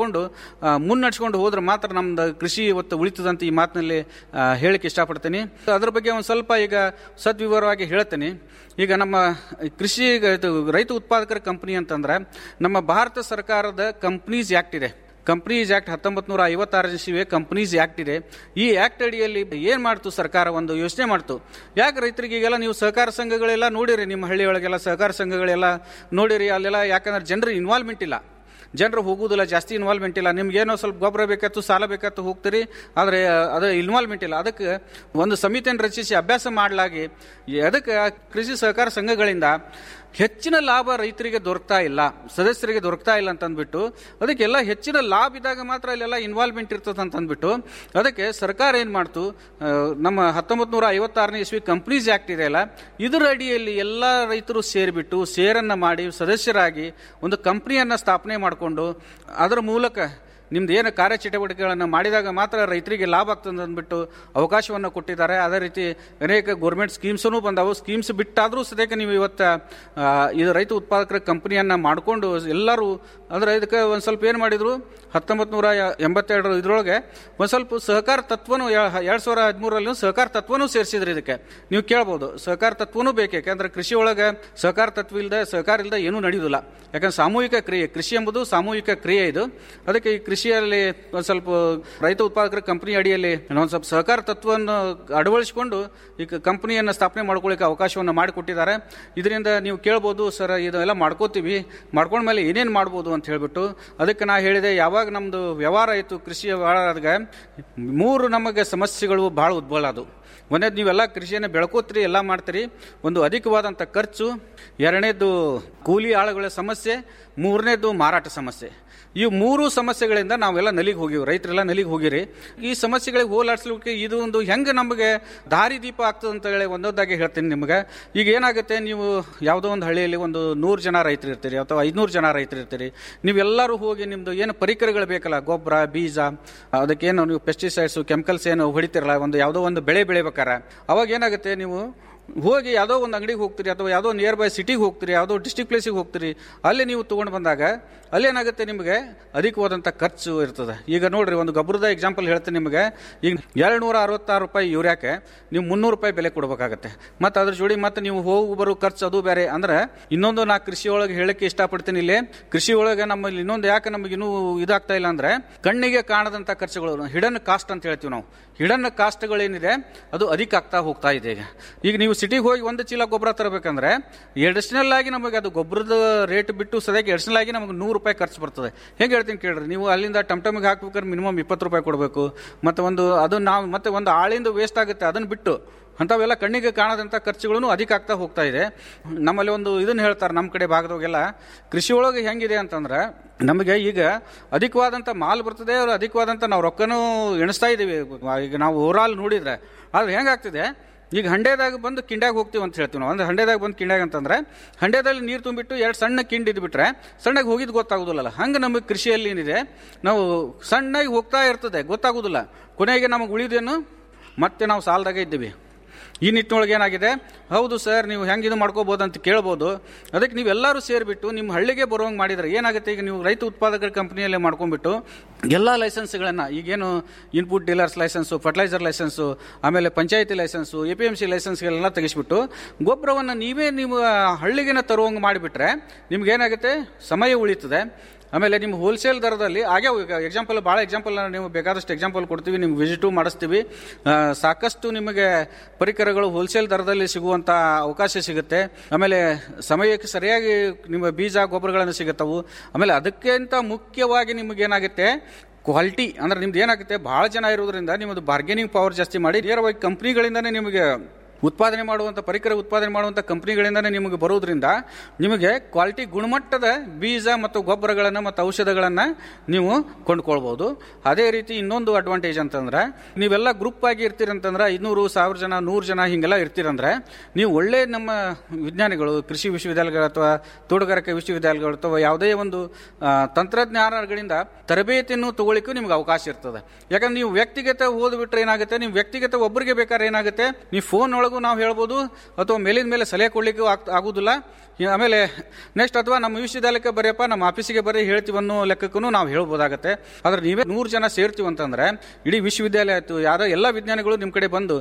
ಮಾಡಿಕೊಂಡು ಮುನ್ನಡೆಸ್ಕೊಂಡು ಹೋದ್ರೆ ಮಾತ್ರ ನಮ್ದು ಕೃಷಿ ಇವತ್ತು ಉಳಿತದಂತ ಈ ಮಾತಿನಲ್ಲಿ ಆ, ಹೇಳಕ್ಕೆ ಇಷ್ಟಪಡ್ತೀನಿ ಅದ್ರ ಬಗ್ಗೆ ಒಂದು ಸ್ವಲ್ಪ ಈಗ ಸದ್ವಿವರವಾಗಿ ಹೇಳ್ತೀನಿ ಈಗ ನಮ್ಮ ಕೃಷಿ ಇದು ರೈತ ಉತ್ಪಾದಕರ ಕಂಪನಿ ಅಂತಂದ್ರೆ ನಮ್ಮ ಭಾರತ ಸರ್ಕಾರದ ಕಂಪ್ನೀಸ್ ಆ್ಯಕ್ಟ್ ಇದೆ ಕಂಪ್ನೀಸ್ ಆ್ಯಕ್ಟ್ ಹತ್ತೊಂಬತ್ತು ನೂರ ಐವತ್ತಾರು ಇಸ್ವಿಯ ಕಂಪ್ನೀಸ್ ಆ್ಯಕ್ಟ್ ಇದೆ ಈ ಆ್ಯಕ್ಟ್ ಅಡಿಯಲ್ಲಿ ಏನು ಮಾಡ್ತು ಸರ್ಕಾರ ಒಂದು ಯೋಚನೆ ಮಾಡ್ತು ಯಾಕೆ ರೈತರಿಗೆ ಈಗೆಲ್ಲ ನೀವು ಸಹಕಾರ ಸಂಘಗಳೆಲ್ಲ ನೋಡಿರಿ ನಿಮ್ಮ ಹಳ್ಳಿಯೊಳಗೆಲ್ಲ ಸಹಕಾರ ಸಂಘಗಳೆಲ್ಲ ನೋಡಿರಿ ಅಲ್ಲೆಲ್ಲ ಯಾಕಂದ್ರೆ ಜನರ ಇನ್ವಾಲ್ವ್ಮೆಂಟ್ ಇಲ್ಲ ಜನರು ಹೋಗುವುದಿಲ್ಲ ಜಾಸ್ತಿ ಇನ್ವಾಲ್ವ್ಮೆಂಟ್ ಇಲ್ಲ ನಿಮ್ಗೇನೋ ಸ್ವಲ್ಪ ಗೊಬ್ಬರ ಬೇಕಾಯ್ತು ಸಾಲ ಬೇಕಾಯ್ತು ಹೋಗ್ತೀರಿ ಆದರೆ ಅದು ಇನ್ವಾಲ್ವ್ಮೆಂಟ್ ಇಲ್ಲ ಅದಕ್ಕೆ ಒಂದು ಸಮಿತಿಯನ್ನು ರಚಿಸಿ ಅಭ್ಯಾಸ ಮಾಡಲಾಗಿ ಅದಕ್ಕೆ ಕೃಷಿ ಸಹಕಾರ ಸಂಘಗಳಿಂದ ಹೆಚ್ಚಿನ ಲಾಭ ರೈತರಿಗೆ ದೊರಕ್ತಾ ಇಲ್ಲ ಸದಸ್ಯರಿಗೆ ದೊರಕ್ತಾ ಇಲ್ಲ ಅಂತ ಅಂದ್ಬಿಟ್ಟು ಅದಕ್ಕೆಲ್ಲ ಹೆಚ್ಚಿನ ಲಾಭ ಇದ್ದಾಗ ಮಾತ್ರ ಅಲ್ಲೆಲ್ಲ ಇನ್ವಾಲ್ವ್ಮೆಂಟ್ ಇರ್ತದೆ ಅಂತ ಅಂದ್ಬಿಟ್ಟು ಅದಕ್ಕೆ ಸರ್ಕಾರ ಏನು ಮಾಡ್ತು ಆ, ನಮ್ಮ ಹತ್ತೊಂಬತ್ತು ನೂರ ಐವತ್ತಾರನೇ ಇಸ್ವಿ ಕಂಪ್ನೀಸ್ ಆ್ಯಕ್ಟ್ ಇದೆಯಲ್ಲ ಇದರ ಅಡಿಯಲ್ಲಿ ಎಲ್ಲ ರೈತರು ಸೇರಿಬಿಟ್ಟು ಸೇರನ್ನು ಮಾಡಿ ಸದಸ್ಯರಾಗಿ ಒಂದು ಕಂಪ್ನಿಯನ್ನು ಸ್ಥಾಪನೆ ಮಾಡಿಕೊಂಡು ಅದರ ಮೂಲಕ ನಿಮ್ದು ಏನು ಕಾರ್ಯಚಟುವಟಿಕೆಗಳನ್ನು ಮಾಡಿದಾಗ ಮಾತ್ರ ರೈತರಿಗೆ ಲಾಭ ಆಗ್ತದೆ ಅಂದ್ಬಿಟ್ಟು ಅವಕಾಶವನ್ನು ಕೊಟ್ಟಿದ್ದಾರೆ ಅದೇ ರೀತಿ ಅನೇಕ ಗೌರ್ಮೆಂಟ್ ಸ್ಕೀಮ್ಸೂ ಬಂದವು ಸ್ಕೀಮ್ಸ್ ಬಿಟ್ಟಾದರೂ ಸದ್ಯಕ್ಕೆ ನೀವು ಇವತ್ತು ಆ, ಇದು ರೈತ ಉತ್ಪಾದಕರ ಕಂಪನಿಯನ್ನು ಮಾಡಿಕೊಂಡು ಎಲ್ಲರೂ ಅಂದರೆ ಇದಕ್ಕೆ ಒಂದು ಸ್ವಲ್ಪ ಏನು ಮಾಡಿದರು ಹತ್ತೊಂಬತ್ತು ನೂರ ಎಂಬತ್ತೆರಡರ ಇದರೊಳಗೆ ಒಂದು ಸ್ವಲ್ಪ ಸಹಕಾರ ತತ್ವನೂ ಎರಡು ಸಾವಿರ ಹದಿಮೂರರಲ್ಲಿ ಸಹಕಾರ ತತ್ವನೂ ಸೇರಿಸಿದ್ರು ಇದಕ್ಕೆ ನೀವು ಕೇಳ್ಬೋದು ಸಹಕಾರ ತತ್ವನೂ ಬೇಕು ಯಾಕಂದ್ರೆ ಕೃಷಿ ಒಳಗೆ ಸಹಕಾರ ತತ್ವ ಇಲ್ಲದೆ ಸಹಕಾರ ಇಲ್ಲದೆ ಏನೂ ನಡೆಯುವುದಿಲ್ಲ ಯಾಕಂದ್ರೆ ಸಾಮೂಹಿಕ ಕ್ರಿಯೆ ಕೃಷಿ ಎಂಬುದು ಸಾಮೂಹಿಕ ಕ್ರಿಯೆ ಇದು ಅದಕ್ಕೆ ಈ ಕೃಷಿಯಲ್ಲಿ ಒಂದು ಸ್ವಲ್ಪ ರೈತ ಉತ್ಪಾದಕರ ಕಂಪನಿ ಅಡಿಯಲ್ಲಿ ಒಂದು ಸ್ವಲ್ಪ ಸಹಕಾರ ತತ್ವವನ್ನು ಅಳವಡಿಸಿಕೊಂಡು ಈ ಕಂಪನಿಯನ್ನು ಸ್ಥಾಪನೆ ಮಾಡ್ಕೊಳ್ಳಿಕ್ಕೆ ಅವಕಾಶವನ್ನು ಮಾಡಿಕೊಟ್ಟಿದ್ದಾರೆ ಇದರಿಂದ ನೀವು ಕೇಳ್ಬೋದು ಸರ್ ಇದೆಲ್ಲ ಮಾಡ್ಕೋತೀವಿ ಮಾಡ್ಕೊಂಡ್ಮೇಲೆ ಏನೇನು ಮಾಡ್ಬೋದು ಅಂತ ಹೇಳ್ಬಿಟ್ಟು ಅದಕ್ಕೆ ನಾ ಹೇಳಿದೆ ಯಾವಾಗ ನಮ್ಮದು ವ್ಯವಹಾರ ಆಯಿತು ಕೃಷಿ ವ್ಯವಹಾರ ಆದಾಗ ಮೂರು ನಮಗೆ ಸಮಸ್ಯೆಗಳು ಭಾಳ ಉದ್ಭವ ಅದು ಒಂದೇದು ನೀವೆಲ್ಲ ಕೃಷಿಯನ್ನು ಬೆಳ್ಕೋತೀರಿ ಎಲ್ಲ ಮಾಡ್ತೀರಿ ಒಂದು ಅಧಿಕವಾದಂಥ ಖರ್ಚು ಎರಡನೇದು ಕೂಲಿ ಆಳುಗಳ ಸಮಸ್ಯೆ ಮೂರನೇದು ಮಾರಾಟ ಸಮಸ್ಯೆ ಈ ಮೂರು ಸಮಸ್ಯೆಗಳಿಂದ ನಾವೆಲ್ಲ ನಲಿಗೆ ಹೋಗಿವಿ ರೈತರೆಲ್ಲ ನಲಿಗೆ ಹೋಗಿರಿ ಈ ಸಮಸ್ಯೆಗಳಿಗೆ ಹೋಲಾಡಿಸ್ಲಿಕ್ಕೆ ಇದು ಒಂದು ಹೆಂಗೆ ನಮಗೆ ದಾರಿ ದೀಪ ಆಗ್ತದೆ ಅಂತ ಹೇಳಿ ಒಂದೊಂದಾಗಿ ಹೇಳ್ತೀನಿ ನಿಮಗೆ ಈಗ ಏನಾಗುತ್ತೆ ನೀವು ಯಾವುದೋ ಒಂದು ಹಳ್ಳಿಯಲ್ಲಿ ಒಂದು ನೂರು ಜನ ರೈತರು ಇರ್ತೀರಿ ಅಥವಾ ಐದುನೂರು ಜನ ರೈತರು ಇರ್ತೀರಿ ನೀವೆಲ್ಲರೂ ಹೋಗಿ ನಿಮ್ಮದು ಏನು ಪರಿಕರಗಳು ಬೇಕಲ್ಲ ಗೊಬ್ಬರ ಬೀಜ ಅದಕ್ಕೇನು ನೀವು ಪೆಸ್ಟಿಸೈಡ್ಸು ಕೆಮಿಕಲ್ಸ್ ಏನು ಹೊಡಿತಿರಲ್ಲ ಒಂದು ಯಾವುದೋ ಒಂದು ಬೆಳೆ ಬೆಳಿಬೇಕಾರೆ ಅವಾಗ ಏನಾಗುತ್ತೆ ನೀವು ಹೋಗಿ ಯಾವುದೋ ಒಂದು ಅಂಗಡಿಗೆ ಹೋಗ್ತೀರಿ ಅಥವಾ ಯಾವುದೋ ನಿಯರ್ ಬೈ ಸಿಟಿಗೆ ಹೋಗ್ತೀರಿ ಯಾವುದೋ ಡಿಸ್ಟಿಕ್ ಪ್ಲೇಸಿಗೆ ಹೋಗ್ತೀರಿ ಅಲ್ಲಿ ನೀವು ತೊಗೊಂಡು ಬಂದಾಗ ಅಲ್ಲೇನಾಗುತ್ತೆ ನಿಮಗೆ ಅಧಿಕವಾದಂಥ ಖರ್ಚು ಇರ್ತದೆ ಈಗ ನೋಡ್ರಿ ಒಂದು ಗೊಬ್ಬರದ ಎಕ್ಸಾಂಪಲ್ ಹೇಳ್ತೀನಿ ನಿಮಗೆ ಈಗ ಎರಡು ನೂರ ಅರವತ್ತಾರು ರೂಪಾಯಿ ಯೂರಿಯಾಕ್ಕೆ ನೀವು ಮುನ್ನೂರು ರೂಪಾಯಿ ಬೆಲೆ ಕೊಡಬೇಕಾಗತ್ತೆ ಮತ್ತು ಅದ್ರ ಜೋಡಿ ಮತ್ತೆ ನೀವು ಹೋಗಿ ಬರೋ ಖರ್ಚು ಅದು ಬೇರೆ ಅಂದ್ರೆ ಇನ್ನೊಂದು ನಾ ಕೃಷಿ ಒಳಗೆ ಹೇಳಕ್ಕೆ ಇಷ್ಟಪಡ್ತೀನಿ ಇಲ್ಲಿ ಕೃಷಿ ಒಳಗೆ ನಮ್ಮಲ್ಲಿ ಇನ್ನೊಂದು ಯಾಕೆ ನಮಗೆ ಇನ್ನೂ ಇದಾಗ್ತಾ ಇಲ್ಲ ಅಂದ್ರೆ ಕಣ್ಣಿಗೆ ಕಾಣದಂಥ ಖರ್ಚುಗಳು ಹಿಡನ್ ಕಾಸ್ಟ್ ಅಂತ ಹೇಳ್ತೀವಿ ನಾವು ಹಿಡನ್ ಕಾಸ್ಟ್ಗಳೇನಿದೆ ಅದು ಅಧಿಕ ಆಗ್ತಾ ಹೋಗ್ತಾ ಇದೆ ಈಗ ಈಗ ನೀವು ಸಿಟಿಗೆ ಹೋಗಿ ಒಂದು ಚೀಲ ಗೊಬ್ಬರ ತರಬೇಕಂದ್ರೆ ಎಡಿಷನಲ್ ಆಗಿ ನಮಗೆ ಅದು ಗೊಬ್ಬರದ ರೇಟ್ ಬಿಟ್ಟು ಸದ್ಯಕ್ಕೆ ಎಡಿಷನಲ್ ಆಗಿ ನಮಗೆ ನೂರು ರೂಪಾಯಿ ಖರ್ಚು ಬರ್ತದೆ ಹೆಂಗೆ ಹೇಳ್ತೀನಿ ಕೇಳ್ರಿ ನೀವು ಅಲ್ಲಿಂದ ಟಮ್ ಟಮ್ಗೆ ಹಾಕ್ಬೇಕಾದ್ರೆ ಮಿನಿಮಮ್ ಇಪ್ಪತ್ತು ರೂಪಾಯಿ ಕೊಡಬೇಕು ಮತ್ತು ಒಂದು ಅದು ನಾವು ಮತ್ತೆ ಒಂದು ಆಳಿಂದ ವೇಸ್ಟ್ ಆಗುತ್ತೆ ಅದನ್ನು ಬಿಟ್ಟು ಅಂಥವೆಲ್ಲ ಕಣ್ಣಿಗೆ ಕಾಣದಂಥ ಖರ್ಚುಗಳನ್ನು ಅಧಿಕ ಆಗ್ತಾ ಹೋಗ್ತಾ ಇದೆ ನಮ್ಮಲ್ಲಿ ಒಂದು ಇದನ್ನು ಹೇಳ್ತಾರೆ ನಮ್ಮ ಕಡೆ ಭಾಗದವಾಗೆಲ್ಲ ಕೃಷಿ ಒಳಗೆ ಹೆಂಗಿದೆ ಅಂತಂದ್ರೆ ನಮಗೆ ಈಗ ಅಧಿಕವಾದಂಥ ಮಾಲ್ ಬರ್ತದೆ ಅವ್ರು ಅಧಿಕವಾದಂಥ ನಾವು ರೊಕ್ಕನೂ ಎಣಿಸ್ತಾ ಇದ್ದೀವಿ ಈಗ ನಾವು ಓವರಾಲ್ ನೋಡಿದ್ರೆ ಆದ್ರೆ ಹೆಂಗಾಗ್ತಿದೆ ಈಗ ಹಂಡೆದಾಗ ಬಂದು ಕಿಂಡ್ಯಾಗ ಹೋಗ್ತೀವಿ ಅಂತ ಹೇಳ್ತೀವಿ ನಾವು ಅಂದ್ರೆ ಹಂಡೆದಾಗ ಬಂದು ಕಿಂಡ್ಯಾಗ ಅಂತಂದ್ರೆ ಹಂಡೆದಲ್ಲಿ ನೀರು ತುಂಬಿಟ್ಟು ಎರಡು ಸಣ್ಣ ಕಿಂಡಿ ಇದ್ಬಿಟ್ರೆ ಸಣ್ಣಗೆ ಹೋಗಿದ್ದು ಗೊತ್ತಾಗೋದಿಲ್ಲ ಹಂಗೆ ನಮಗೆ ಕೃಷಿಯಲ್ಲಿ ಏನಿದೆ ನಾವು ಸಣ್ಣಗೆ ಹೋಗ್ತಾ ಇರ್ತದೆ ಗೊತ್ತಾಗೋದಿಲ್ಲ ಕೊನೆಗೆ ನಮಗೆ ಉಳಿದೇನು ಮತ್ತೆ ನಾವು ಸಾಲದಾಗ ಇದ್ದೀವಿ ಈ ನಿಟ್ಟಿನೊಳಗೆ ಏನಾಗಿದೆ ಹೌದು ಸರ್ ನೀವು ಹೆಂಗೆ ಇದು ಮಾಡ್ಕೋಬೋದು ಅಂತ ಕೇಳ್ಬೋದು ಅದಕ್ಕೆ ನೀವೆಲ್ಲರೂ ಸೇರಿಬಿಟ್ಟು ನಿಮ್ಮ ಹಳ್ಳಿಗೆ ಬರೋಂಗೆ ಮಾಡಿದ್ರೆ ಏನಾಗುತ್ತೆ ಈಗ ನೀವು ರೈತ ಉತ್ಪಾದಕರ ಕಂಪನಿಯಲ್ಲೇ ಮಾಡ್ಕೊಂಡ್ಬಿಟ್ಟು ಎಲ್ಲ ಲೈಸೆನ್ಸ್ಗಳನ್ನು ಈಗೇನು input dealers licence fertiliser licence ಆಮೇಲೆ ಪಂಚಾಯತಿ licence A P M C ಲೈಸೆನ್ಸ್ಗಳೆಲ್ಲ ತೆಗೆಸ್ಬಿಟ್ಟು ಗೊಬ್ಬರವನ್ನು ನೀವೇ ನೀವು ಹಳ್ಳಿಗೆನ ತರುವಂಗೆ ಮಾಡಿಬಿಟ್ರೆ ನಿಮ್ಗೇನಾಗುತ್ತೆ ಸಮಯ ಉಳಿತದೆ ಆಮೇಲೆ ನಿಮ್ಮ ಹೋಲ್ಸೇಲ್ ದರದಲ್ಲಿ ಹಾಗೆ ಎಕ್ಸಾಂಪಲ್ ಭಾಳ ಎಕ್ಸಾಂಪಲ್ ನೀವು ಬೇಕಾದಷ್ಟು ಎಕ್ಸಾಂಪಲ್ ಕೊಡ್ತೀವಿ ನಿಮ್ಗೆ ವಿಸಿಟು ಮಾಡಿಸ್ತೀವಿ ಆ, ಸಾಕಷ್ಟು ನಿಮಗೆ ಪರಿಕರಗಳು ಹೋಲ್ಸೇಲ್ ದರದಲ್ಲಿ ಸಿಗುವಂಥ ಅವಕಾಶ ಸಿಗುತ್ತೆ ಆಮೇಲೆ ಸಮಯಕ್ಕೆ ಸರಿಯಾಗಿ ನಿಮ್ಮ ಬೀಜ ಗೊಬ್ಬರಗಳನ್ನು ಸಿಗುತ್ತವು ಆಮೇಲೆ ಅದಕ್ಕಿಂತ ಮುಖ್ಯವಾಗಿ ನಿಮಗೇನಾಗುತ್ತೆ ಕ್ವಾಲಿಟಿ ಅಂದ್ರೆ ನಿಮ್ದು ಏನಾಗುತ್ತೆ ಭಾಳ ಜನ ಇರೋದ್ರಿಂದ ನಿಮ್ಮದು ಬಾರ್ಗೇನಿಂಗ್ ಪವರ್ ಜಾಸ್ತಿ ಮಾಡಿ ನೇರವಾಗಿ ಕಂಪ್ನಿಗಳಿಂದನೇ ನಿಮಗೆ ಉತ್ಪಾದನೆ ಮಾಡುವಂಥ ಪರಿಕರ ಉತ್ಪಾದನೆ ಮಾಡುವಂಥ ಕಂಪ್ನಿಗಳಿಂದನೇ ನಿಮಗೆ ಬರೋದ್ರಿಂದ ನಿಮಗೆ ಕ್ವಾಲಿಟಿ ಗುಣಮಟ್ಟದ ಬೀಜ ಮತ್ತು ಗೊಬ್ಬರಗಳನ್ನು ಮತ್ತು ಔಷಧಗಳನ್ನು ನೀವು ಕೊಂಡ್ಕೊಳ್ಬೋದು ಅದೇ ರೀತಿ ಇನ್ನೊಂದು ಅಡ್ವಾಂಟೇಜ್ ಅಂತಂದ್ರೆ ನೀವೆಲ್ಲ ಗ್ರೂಪ್ ಆಗಿ ಇರ್ತೀರಂತಂದ್ರೆ ಐನೂರು ಸಾವಿರ ಜನ ನೂರು ಜನ ಹಿಂಗೆಲ್ಲ ಇರ್ತೀರಂದ್ರೆ ನೀವು ಒಳ್ಳೆ ನಮ್ಮ ವಿಜ್ಞಾನಿಗಳು ಕೃಷಿ ವಿಶ್ವವಿದ್ಯಾಲಯಗಳು ಅಥವಾ ತೋಟಗಾರಿಕೆ ವಿಶ್ವವಿದ್ಯಾಲಯಗಳು ಅಥವಾ ಯಾವುದೇ ಒಂದು ಆ, ತಂತ್ರಜ್ಞಾನಗಳಿಂದ ತರಬೇತಿಯನ್ನು ತಗೊಳ್ಳಿಕ್ಕೂ ನಿಮ್ಗೆ ಅವಕಾಶ ಇರ್ತದೆ ಯಾಕಂದ್ರೆ ನೀವು ವ್ಯಕ್ತಿಗತ ಓದ್ಬಿಟ್ರೆ ಏನಾಗುತ್ತೆ ನೀವು ವ್ಯಕ್ತಿಗತ ಒಬ್ಬರಿಗೆ ಬೇಕಾದ್ರೆ ಏನಾಗುತ್ತೆ ನೀವು ಫೋನ್ ಒಳಗೂ ಒಳಗೂ ನಾವು ಹೇಳ್ಬೋದು ಅಥವಾ ಮೇಲಿನ ಮೇಲೆ ಸಲಹೆ ಕೊಡ್ಲಿಕ್ಕೂ ಆಗ್ ಆಗುದಿಲ್ಲ ಈ- ಆಮೇಲೆ ನೆಕ್ಸ್ಟ್ ಅಥವಾ ನಮ್ಮ ವಿಶ್ವವಿದ್ಯಾಲಯಕ್ಕೆ ಬರೆಯಪ್ಪ ನಮ್ಮ ಆಫೀಸಿಗೆ ಬರೀ ಹೇಳ್ತೀವಿ ಅನ್ನೋ ಲೆಕ್ಕಕ್ಕೂ ನಾವು ಹೇಳ್ಬೋದಾಗತ್ತೆ ಆದ್ರೆ ನೀವೇ ನೂರು ಜನ ಸೇರ್ತೀವಿ ಅಂತಂದ್ರೆ ಇಡೀ ವಿಶ್ವವಿದ್ಯಾಲಯ ಆಯ್ತು ಯಾರೋ ಎಲ್ಲ ವಿಜ್ಞಾನಿಗಳು ನಿಮ್ಮ ಕಡೆ ಬಂದು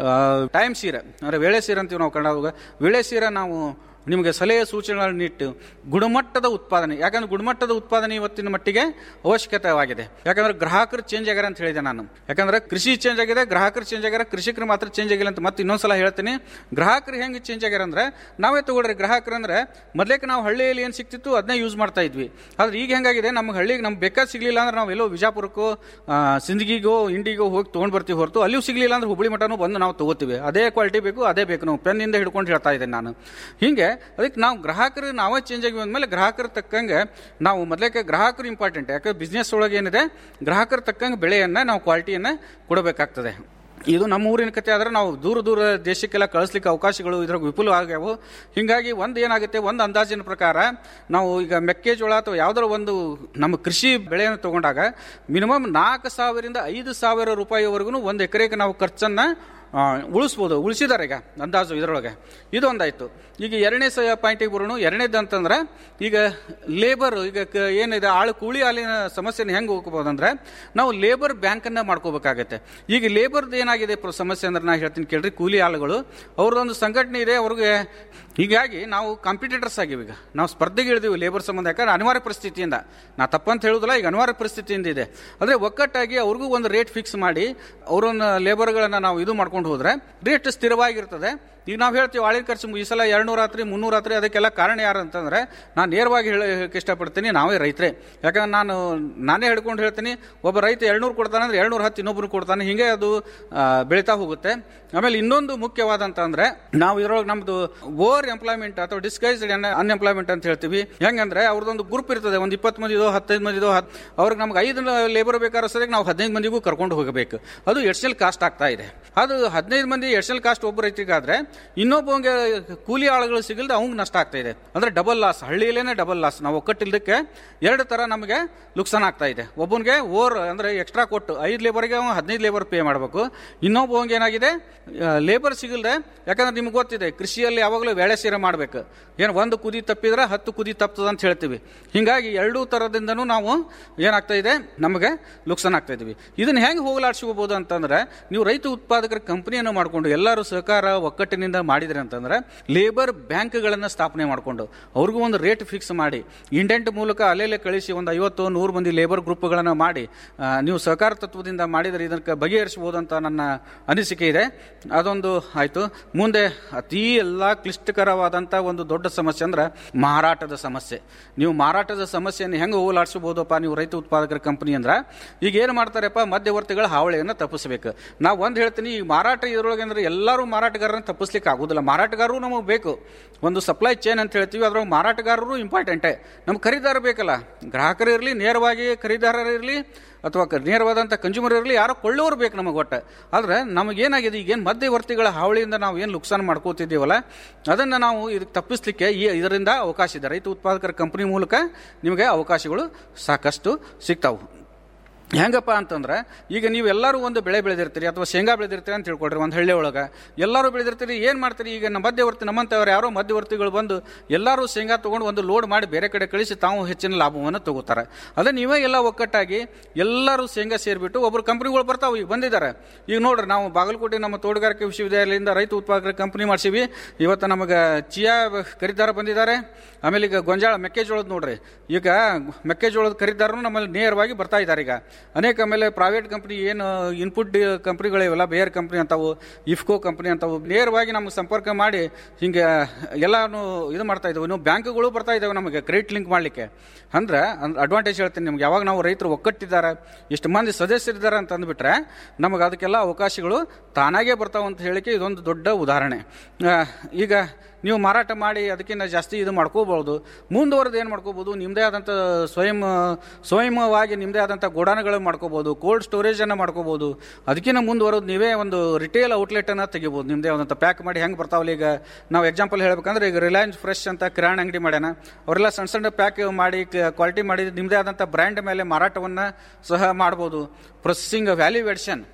ಟೈಮ್ ಸೀರ ಅಂದರೆ ವೇಳೆ ಸೀರ ಅಂತೀವಿ ನಾವು ಕನ್ನಡ ವೇಳೆ ಸೀರ ನಾವು ನಿಮಗೆ ಸಲಹೆ ಸೂಚನೆಗಳನ್ನು ಇಟ್ಟು ಗುಣಮಟ್ಟದ ಉತ್ಪಾದನೆ ಯಾಕಂದ್ರೆ ಗುಣಮಟ್ಟದ ಉತ್ಪಾದನೆ ಇವತ್ತಿನ ಮಟ್ಟಿಗೆ ಅವಶ್ಯಕತೆವಾಗಿದೆ ಯಾಕಂದ್ರೆ ಗ್ರಾಹಕರು ಚೇಂಜ್ ಆಗ್ಯಾರ ಅಂತ ಹೇಳಿದೆ ನಾನು ಯಾಕಂದ್ರೆ ಕೃಷಿ ಚೇಂಜ್ ಆಗಿದೆ ಗ್ರಾಹಕರು ಚೇಂಜ್ ಆಗ್ಯಾರ ಕೃಷಿಕರು ಮಾತ್ರ ಚೇಂಜ್ ಆಗಿಲ್ಲ ಅಂತ ಮತ್ತೆ ಇನ್ನೊಂದ್ಸಲ ಹೇಳ್ತೀನಿ ಗ್ರಾಹಕರು ಹೆಂಗೆ ಚೇಂಜ್ ಆಗ್ಯಾರ ಅಂದ್ರೆ ನಾವೇ ತಗೊಳ್ರಿ ಗ್ರಾಹಕರು ಅಂದ್ರೆ ಮೊದ್ಲೇಕ ನಾವು ಹಳ್ಳಿಯಲ್ಲಿ ಏನು ಸಿಕ್ತಿತ್ತು ಅದನ್ನೇ ಯೂಸ್ ಮಾಡ್ತಾ ಇದ್ವಿ ಆದ್ರೆ ಈಗ ಹೆಂಗಾಗಿದೆ ನಮ್ಗೆ ಹಳ್ಳಿಗೆ ನಮ್ಗೆ ಬೇಕಾದ ಸಿಗ್ಲಿಲ್ಲ ಅಂದ್ರೆ ನಾವು ಎಲ್ಲೋ ವಿಜಾಪುರಕ್ಕೋ ಆ, ಸಿಂದಗಿಗೋ ಇಂಡಿಗೋ ಹೋಗಿ ತೊಗೊಂಡ್ ಬರ್ತೀವಿ ಹೊರತು ಅಲ್ಲಿಯೂ ಸಿಗ್ಲಿಲ್ಲ ಅಂದ್ರೆ ಹುಬ್ಳಿ ಮಠನೂ ಬಂದು ನಾವು ತಗೋತೀವಿ ಅದೇ ಕ್ವಾಲಿಟಿ ಬೇಕು ಅದೇ ಬೇಕು ನಾವು ಪೆನ್ನಿಂದ ಹಿಡ್ಕೊಂಡು ಹೇಳ್ತಾ ಇದ್ದೇನೆ ನಾನು ಹಿಂಗೆ ಅದಕ್ಕೆ ನಾವು ಗ್ರಾಹಕರು ನಾವೇ ಚೇಂಜ್ ಆಗಿ ಬಂದ್ಮೇಲೆ ಗ್ರಾಹಕರ ತಕ್ಕಂಗೆ ನಾವು ಮೊದಲೇಕೆ ಗ್ರಾಹಕರು ಇಂಪಾರ್ಟೆಂಟ್ ಯಾಕಂದ್ರೆ ಬಿಸ್ನೆಸ್ ಒಳಗೆ ಏನಿದೆ ಗ್ರಾಹಕರ ತಕ್ಕಂಗೆ ಬೆಳೆಯನ್ನು ನಾವು ಕ್ವಾಲಿಟಿಯನ್ನು ಕೊಡಬೇಕಾಗ್ತದೆ ಇದು ನಮ್ಮ ಊರಿನ ಕತೆ ಆದ್ರೆ ನಾವು ದೂರ ದೂರ ದೇಶಕ್ಕೆಲ್ಲ ಕಳಿಸ್ಲಿಕ್ಕೆ ಅವಕಾಶಗಳು ಇದ್ರಾಗ ವಿಪುಲ ಆಗ್ಯಾವು ಹಿಂಗಾಗಿ ಒಂದು ಏನಾಗುತ್ತೆ ಒಂದು ಅಂದಾಜಿನ ಪ್ರಕಾರ ನಾವು ಈಗ ಮೆಕ್ಕೆಜೋಳ ಅಥವಾ ಯಾವ್ದಾರ ಒಂದು ನಮ್ಮ ಕೃಷಿ ಬೆಳೆಯನ್ನು ತಗೊಂಡಾಗ ಮಿನಿಮಮ್ ನಾಲ್ಕು ಸಾವಿರದಿಂದ ಐದು ಸಾವಿರ ರೂಪಾಯಿವರೆಗೂ ಒಂದು ಎಕರೆಗೆ ನಾವು ಖರ್ಚನ್ನು ಆ, ಉಳಿಸ್ಬೋದು ಉಳಿಸಿದ್ದಾರೆ ಈಗ ಅಂದಾಜು ಇದರೊಳಗೆ ಇದು ಒಂದಾಯ್ತು ಈಗ ಎರಡನೇ ಸ ಪಾಯಿಂಟಿಗೆ ಬರೋಣ ಎರಡನೇದು ಅಂತಂದ್ರೆ ಈಗ ಲೇಬರ್ ಈಗ ಕ- ಏನಿದೆ ಆಳು ಕೂಲಿ ಹಾಲಿನ ಸಮಸ್ಯೆನ ಹೆಂಗೆ ಹೋಗ್ಬೋದು ಅಂದ್ರೆ ನಾವು ಲೇಬರ್ ಬ್ಯಾಂಕನ್ನ ಮಾಡ್ಕೋಬೇಕಾಗತ್ತೆ ಈಗ ಲೇಬರ್ದು ಏನಾಗಿದೆ ಪ್ರ- ಸಮಸ್ಯೆ ಅಂದ್ರೆ ನಾ ಹೇಳ್ತೀನಿ ಕೇಳ್ರಿ ಕೂಲಿ ಆಳುಗಳು ಅವ್ರದ್ದೊಂದು ಸಂಘಟನೆ ಇದೆ ಅವ್ರಿಗೆ ಹೀಗಾಗಿ ನಾವು ಕಾಂಪಿಟೇಟರ್ಸ್ ಆಗಿವಿ ಈಗ ನಾವು ಸ್ಪರ್ಧೆಗೆ ಇಳಿದೀವಿ ಲೇಬರ್ ಸಂಬಂಧ ಯಾಕಂದ್ರೆ ಅನಿವಾರ್ಯ ಪರಿಸ್ಥಿತಿಯಿಂದ ನಾ ತಪ್ಪಂತ ಹೇಳುದಿಲ್ಲ ಈಗ ಅನಿವಾರ್ಯ ಪರಿಸ್ಥಿತಿಯಿಂದ ಇದೆ ಆದರೆ ಒಕ್ಕಟ್ಟಾಗಿ ಅವ್ರಿಗೂ ಒಂದು ರೇಟ್ ಫಿಕ್ಸ್ ಮಾಡಿ ಅವರನ್ನ ಲೇಬರ್ಗಳನ್ನ ನಾವು ಇದು ಮಾಡ್ಕೊಂಡು ಹೋದ್ರೆ ರೇಟ್ ಸ್ಥಿರವಾಗಿರ್ತದೆ ಈಗ ನಾವು ಹೇಳ್ತೀವಿ ಆಳಿನ ಖರ್ಚು ಈ ಸಲ ಎರಡ್ನೂರ ರಾತ್ರಿ ಮುನ್ನೂರ ರಾತ್ರಿ ಅದಕ್ಕೆಲ್ಲ ಕಾರಣ ಯಾರು ಅಂತಂದ್ರೆ ನಾನು ನೇರವಾಗಿ ಹೇಳಕ್ಕೆ ಇಷ್ಟಪಡ್ತೀನಿ ನಾವೇ ರೈತರೇ ಯಾಕಂದ್ರೆ ನಾನು ನಾನೇ ಹಿಡ್ಕೊಂಡು ಹೇಳ್ತೀನಿ ಒಬ್ಬ ರೈತ ಎರಡ್ನೂರು ಕೊಡ್ತಾನೆ ಅಂದ್ರೆ ಎರಡ್ನೂರ ಹತ್ತು ಇನ್ನೊಬ್ಬರು ಕೊಡ್ತಾನೆ ಹಿಂಗೆ ಅದು ಆ, ಬೆಳೀತಾ ಹೋಗುತ್ತೆ ಆಮೇಲೆ ಇನ್ನೊಂದು ಮುಖ್ಯವಾದಂತ ಅಂದ್ರೆ ನಾವು ಇದ್ರೊಳಗೆ ನಮ್ದು ಓವರ್ ಎಂಪ್ಲಾಯ್ಮೆಂಟ್ ಅಥವಾ ಡಿಸ್ಗೈಸ್ಡ್ ಅನ್ಎಂಪ್ಲಾಯ್ಮೆಂಟ್ ಅಂತ ಹೇಳ್ತೀವಿ ಹೆಂಗಂದ್ರೆ ಅವ್ರದ್ದೊಂದು ಗ್ರೂಪ್ ಇರ್ತದೆ ಒಂದು ಇಪ್ಪತ್ತು ಮಂದಿದೋ ಹತ್ತೈದು ಮಂದಿದೋ ಹತ್ ಅವ್ರಿಗೆ ನಮ್ಗೆ ಐದು ಲೇಬರ್ ಬೇಕಾದ್ರೆ ಸರಿಯಾಗಿ ನಾವು ಹದಿನೈದು ಮಂದಿಗೂ ಕರ್ಕೊಂಡು ಹೋಗಬೇಕು ಅದು ಎಡ್ಷನಲ್ ಕಾಸ್ಟ್ ಆಗ್ತಾ ಇದೆ ಅದು ಹದಿನೈದು ಮಂದಿ ಎಡ್ಷನಲ್ ಕಾಸ್ಟ್ ಒಬ್ಬ ರೈತರಿಗಾದ್ರೆ ಇನ್ನೊಬ್ಬಂಗೆ ಕೂಲಿ ಆಳುಗಳು ಸಿಗಲ್ದೆ ಅವ್ನಿಗೆ ನಷ್ಟ ಆಗ್ತಾ ಇದೆ ಅಂದ್ರೆ ಡಬಲ್ ಲಾಸ್ ಹಳ್ಳಿಯಲ್ಲೇನೆ ಡಬಲ್ ಲಾಸ್ ನಾವು ಒಕ್ಕಟ್ಟಿಲ್ದಕ್ಕೆ ಎರಡು ತರ ನಮಗೆ ನುಕ್ಸಾನ್ ಆಗ್ತಾ ಇದೆ ಒಬ್ಬನಿಗೆ ಓವರ್ ಅಂದ್ರೆ ಎಕ್ಸ್ಟ್ರಾ ಕೊಟ್ಟು ಐದು ಲೇಬರ್ಗೆ ಅವ್ನು ಹದಿನೈದು ಲೇಬರ್ ಪೇ ಮಾಡಬೇಕು ಇನ್ನೊಬ್ಬಂಗೆ ಏನಾಗಿದೆ ಲೇಬರ್ ಸಿಗಲ್ದೆ ಯಾಕಂದ್ರೆ ನಿಮ್ಗೆ ಗೊತ್ತಿದೆ ಕೃಷಿಯಲ್ಲಿ ಯಾವಾಗಲೂ ವೇಳೆ ಸೀರೆ ಮಾಡಬೇಕು ಏನು ಒಂದು ಕುದಿ ತಪ್ಪಿದ್ರೆ ಹತ್ತು ಕುದಿ ತಪ್ತದ ಅಂತ ಹೇಳ್ತೀವಿ ಹಿಂಗಾಗಿ ಎರಡೂ ಥರದಿಂದನೂ ನಾವು ಏನಾಗ್ತಾ ಇದೆ ನಮಗೆ ನುಕ್ಸಾನ್ ಆಗ್ತಾ ಇದೀವಿ ಇದನ್ನ ಹೆಂಗೆ ಹೋಗಲಾಡಿಸ್ಕೋಬಹುದು ಅಂತಂದ್ರೆ ನೀವು ರೈತ ಉತ್ಪಾದಕರ ಕಂಪನಿಯನ್ನು ಮಾಡಿಕೊಂಡು ಎಲ್ಲರೂ ಸಹಕಾರ ಒಕ್ಕಟ್ಟಿನಿಂದ ಮಾಡಿದ್ರಿ ಅಂತಂದ್ರೆ ಲೇಬರ್ ಬ್ಯಾಂಕ್ಗಳನ್ನು ಸ್ಥಾಪನೆ ಮಾಡಿಕೊಂಡು ಅವ್ರಿಗೂ ಒಂದು ರೇಟ್ ಫಿಕ್ಸ್ ಮಾಡಿ ಇಂಡೆಂಟ್ ಮೂಲಕ ಅಲ್ಲೆಲ್ಲೇ ಕಳಿಸಿ ಒಂದು ಐವತ್ತು ನೂರು ಮಂದಿ ಲೇಬರ್ ಗ್ರೂಪ್ಗಳನ್ನು ಮಾಡಿ ಆ, ನೀವು ಸಹಕಾರ ತತ್ವದಿಂದ ಮಾಡಿದರೆ ಇದಕ್ಕೆ ಬಗೆಹರಿಸಬಹುದು ಅಂತ ನನ್ನ ಅನಿಸಿಕೆ ಇದೆ ಅದೊಂದು ಆಯ್ತು ಮುಂದೆ ಅತೀ ಎಲ್ಲ ಕ್ಲಿಷ್ಟಕರವಾದಂಥ ಒಂದು ದೊಡ್ಡ ಸಮಸ್ಯೆ ಅಂದ್ರೆ ಮಾರಾಟದ ಸಮಸ್ಯೆ ನೀವು ಮಾರಾಟದ ಸಮಸ್ಯೆಯನ್ನು ಹೆಂಗೆ ಹೋಗಲಾಡಿಸಬಹುದಪ್ಪ ನೀವು ರೈತ ಉತ್ಪಾದಕರ ಕಂಪನಿ ಅಂದ್ರೆ ಈಗ ಏನು ಮಾಡ್ತಾರಪ್ಪ ಮಧ್ಯವರ್ತಿಗಳ ಹಾವಳಿಯನ್ನು ತಪ್ಪಿಸಬೇಕು ನಾವು ಒಂದು ಹೇಳ್ತೀನಿ ಈ ಮಾರಾಟ ಇದರೊಳಗೆ ಅಂದ್ರೆ ಎಲ್ಲರೂ ಮಾರಾಟಗಾರರನ್ನ ತಪ್ಪಿಸ್ಲಿಕ್ಕೆ ಆಗೋದಿಲ್ಲ ಮಾರಾಟಗಾರರು ನಮಗೆ ಬೇಕು ಒಂದು ಸಪ್ಲೈ ಚೈನ್ ಅಂತ ಹೇಳ್ತೀವಿ ಅದ್ರೊಳಗೆ ಮಾರಾಟಗಾರರು ಇಂಪಾರ್ಟೆಂಟೇ ನಮ್ಗೆ ಖರೀದಾರ ಬೇಕಲ್ಲ ಗ್ರಾಹಕರು ಇರಲಿ ನೇರವಾಗಿ ಖರೀದಾರರು ಇರಲಿ ಅಥವಾ ಕ- ನೇರವಾದಂಥ ಕನ್ಸ್ಯೂಮರ್ ಇರಲಿ ಯಾರೋ ಕೊಳ್ಳೋರು ಬೇಕು ನಮಗೆ ಒಟ್ಟು ಆದರೆ ನಮಗೇನಾಗಿದೆ ಈಗೇನು ಮಧ್ಯವರ್ತಿಗಳ ಹಾವಳಿಯಿಂದ ನಾವು ಏನು ನುಕ್ಸಾನ್ ಮಾಡ್ಕೋತಿದ್ದೀವಲ್ಲ ಅದನ್ನು ನಾವು ಇದಕ್ಕೆ ತಪ್ಪಿಸ್ಲಿಕ್ಕೆ ಈ ಇದರಿಂದ ಅವಕಾಶ ಇದೆ ರೈತ ಉತ್ಪಾದಕರ ಕಂಪನಿ ಮೂಲಕ ನಿಮಗೆ ಅವಕಾಶಗಳು ಸಾಕಷ್ಟು ಸಿಗ್ತಾವು ಹೆಂಗಪ್ಪ ಅಂತಂದ್ರೆ ಈಗ ನೀವು ಎಲ್ಲರೂ ಒಂದು ಬೆಳೆ ಬೆಳೆದಿರ್ತೀರಿ ಅಥವಾ ಶೇಂಗಾ ಬೆಳೆದಿರ್ತೀರಿ ಅಂತ ತಿಳ್ಕೊಳ್ರಿ ಒಂದು ಹಳ್ಳಿ ಒಳಗೆ ಎಲ್ಲರೂ ಬೆಳೆದಿರ್ತೀರಿ ಏನು ಮಾಡ್ತೀರಿ ಈಗ ನಮ್ಮ ಮಧ್ಯವರ್ತಿ ನಮ್ಮಂಥವ್ರು ಯಾರೋ ಮಧ್ಯವರ್ತಿಗಳು ಬಂದು ಎಲ್ಲರೂ ಶೇಂಗಾ ತೊಗೊಂಡು ಒಂದು ಲೋಡ್ ಮಾಡಿ ಬೇರೆ ಕಡೆ ಕಳಿಸಿ ತಾವು ಹೆಚ್ಚಿನ ಲಾಭವನ್ನು ತಗೋತಾರೆ ಅದೇ ನೀವೇ ಎಲ್ಲ ಒಕ್ಕಟ್ಟಾಗಿ ಎಲ್ಲರೂ ಶೇಂಗಾ ಸೇರಿಬಿಟ್ಟು ಒಬ್ಬರು ಕಂಪ್ನಿಗಳು ಬರ್ತಾವೆ ಈಗ ಬಂದಿದ್ದಾರೆ ಈಗ ನೋಡ್ರಿ ನಾವು ಬಾಗಲಕೋಟೆ ನಮ್ಮ ತೋಟಗಾರಿಕೆ ವಿಶ್ವವಿದ್ಯಾಲಯದಿಂದ ರೈತ ಉತ್ಪಾದಕರ ಕಂಪನಿ ಮಾಡಿಸಿವಿ ಇವತ್ತು ನಮಗೆ ಚಿಯಾ ಖರೀದಾರ ಬಂದಿದ್ದಾರೆ ಆಮೇಲೆ ಈಗ ಗೊಂಜಾಳ ಮೆಕ್ಕೆಜೋಳದ ನೋಡ್ರಿ ಈಗ ಮೆಕ್ಕೆಜೋಳದ ಖರೀದಾರನು ನಮ್ಮಲ್ಲಿ ನೇರವಾಗಿ ಬರ್ತಾ ಇದ್ದಾರೆ ಈಗ ಅನೇಕ ಆಮೇಲೆ ಪ್ರೈವೇಟ್ ಕಂಪ್ನಿ ಏನು ಇನ್ಪುಟ್ ಕಂಪ್ನಿಗಳಿವೆಲ್ಲ ಬೇರೆ ಕಂಪ್ನಿ ಅಂತಾವು ಇಫ್ಕೋ ಕಂಪ್ನಿ ಅಂತಾವು ನೇರವಾಗಿ ನಮ್ಗೆ ಸಂಪರ್ಕ ಮಾಡಿ ಹಿಂಗೆ ಎಲ್ಲಾನು ಇದು ಮಾಡ್ತಾ ಇದ್ದಾವೆ ಇನ್ನು ಬ್ಯಾಂಕ್ಗಳು ಬರ್ತಾ ಇದ್ದಾವೆ ನಮಗೆ ಕ್ರೆಡಿಟ್ ಲಿಂಕ್ ಮಾಡಲಿಕ್ಕೆ ಅಂದ್ರೆ ಅಡ್ವಾಂಟೇಜ್ ಹೇಳ್ತೀನಿ ನಿಮ್ಗೆ ಯಾವಾಗ ನಾವು ರೈತರು ಒಕ್ಕಟ್ಟಿದ್ದಾರೆ ಇಷ್ಟು ಮಂದಿ ಸದಸ್ಯರಿದ್ದಾರೆ ಅಂತ ಅಂದ್ಬಿಟ್ರೆ ನಮಗೆ ಅದಕ್ಕೆಲ್ಲ ಅವಕಾಶಗಳು ತಾನಾಗೇ ಬರ್ತಾವೆ ಅಂತ ಹೇಳಿಕೆ ಇದೊಂದು ದೊಡ್ಡ ಉದಾಹರಣೆ ಆ, ಈಗ ನೀವು ಮಾರಾಟ ಮಾಡಿ ಅದಕ್ಕಿಂತ ಜಾಸ್ತಿ ಇದು ಮಾಡ್ಕೋಬಹುದು ಮುಂದುವರೆದು ಏನು ಮಾಡ್ಕೋಬಹುದು ನಿಮ್ಮದೇ ಆದಂಥ ಸ್ವಯಂ ಸ್ವಯಂವಾಗಿ ನಿಮ್ಮದೇ ಆದಂಥ ಗೋಡಾನುಗಳು ಮಾಡ್ಕೋಬಹುದು ಕೋಲ್ಡ್ ಸ್ಟೋರೇಜನ್ನು ಮಾಡ್ಕೋಬಹುದು ಅದಕ್ಕಿಂತ ಮುಂದುವರೆದು ನೀವೇ ಒಂದು ರಿಟೇಲ್ ಔಟ್ಲೆಟನ್ನು ತೆಗಿಬೋದು ನಿಮ್ಮದೇ ಆದಂಥ ಪ್ಯಾಕ್ ಮಾಡಿ ಹೆಂಗೆ ಬರ್ತಾವಲ್ಲ ಈಗ ನಾವು ಎಕ್ಸಾಂಪಲ್ ಹೇಳ್ಬೇಕಂದ್ರೆ ಈಗ ರಿಲಯನ್ಸ್ ಫ್ರೆಶ್ ಅಂತ ಕಿರಾಣಿ ಅಂಗಡಿ ಮಾಡ್ಯಾನ ಅವರೆಲ್ಲ ಸಣ್ಣ ಸಣ್ಣ ಪ್ಯಾಕ್ ಮಾಡಿ ಕ್ವಾಲಿಟಿ ಮಾಡಿ ನಿಮ್ಮದೇ ಆದಂಥ ಬ್ರ್ಯಾಂಡ್ ಮೇಲೆ ಮಾರಾಟವನ್ನು ಸಹ ಮಾಡ್ಬೋದು ಪ್ರೊಸೆಸಿಂಗ್ ವ್ಯಾಲ್ಯೂ ಎಡಿಷನ್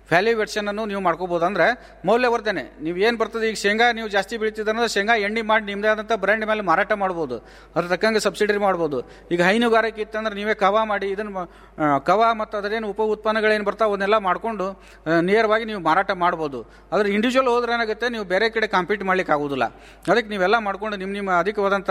ವ್ಯಾಲ್ಯೂವೇಷನ್ ಅನ್ನು ನೀವು ಮಾಡ್ಕೋಬಹುದು ಅಂದ್ರೆ ಮೌಲ್ಯವರ್ಧನೆ ನೀವು ಏನು ಬರ್ತದೆ ಈಗ ಶೇಂಗಾ ನೀವು ಜಾಸ್ತಿ ಬೆಳಿತಿದ್ರೆ ಶೇಂಗಾ ಎಣ್ಣೆ ಮಾಡಿ ನಿಮ್ಮದೇ ಆದಂಥ ಬ್ರ್ಯಾಂಡ್ ಮೇಲೆ ಮಾರಾಟ ಮಾಡ್ಬೋದು ಅದ್ರ ತಕ್ಕಂಗೆ ಸಬ್ಸಿಡಿ ಮಾಡ್ಬೋದು ಈಗ ಹೈನುಗಾರಿಕೆ ಇತ್ತಂದ್ರೆ ನೀವೇ ಕವಾ ಮಾಡಿ ಇದನ್ನು ಕವಾ ಮತ್ತು ಅದರೇನು ಉಪ ಉತ್ಪನ್ನಗಳೇನು ಬರ್ತಾವೆ ಅವನ್ನೆಲ್ಲ ಮಾಡಿಕೊಂಡು ನೇರವಾಗಿ ನೀವು ಮಾರಾಟ ಮಾಡ್ಬೋದು ಆದರೆ ಇಂಡಿವಿಜುವಲ್ ಹೋದ್ರೆ ಏನಾಗುತ್ತೆ ನೀವು ಬೇರೆ ಕಡೆ ಕಾಂಪೀಟ್ ಮಾಡ್ಲಿಕ್ಕೆ ಆಗೋದಿಲ್ಲ ಅದಕ್ಕೆ ನೀವೆಲ್ಲ ಮಾಡ್ಕೊಂಡು ನಿಮ್ಮ ನಿಮ್ಮ ಅಧಿಕವಾದಂಥ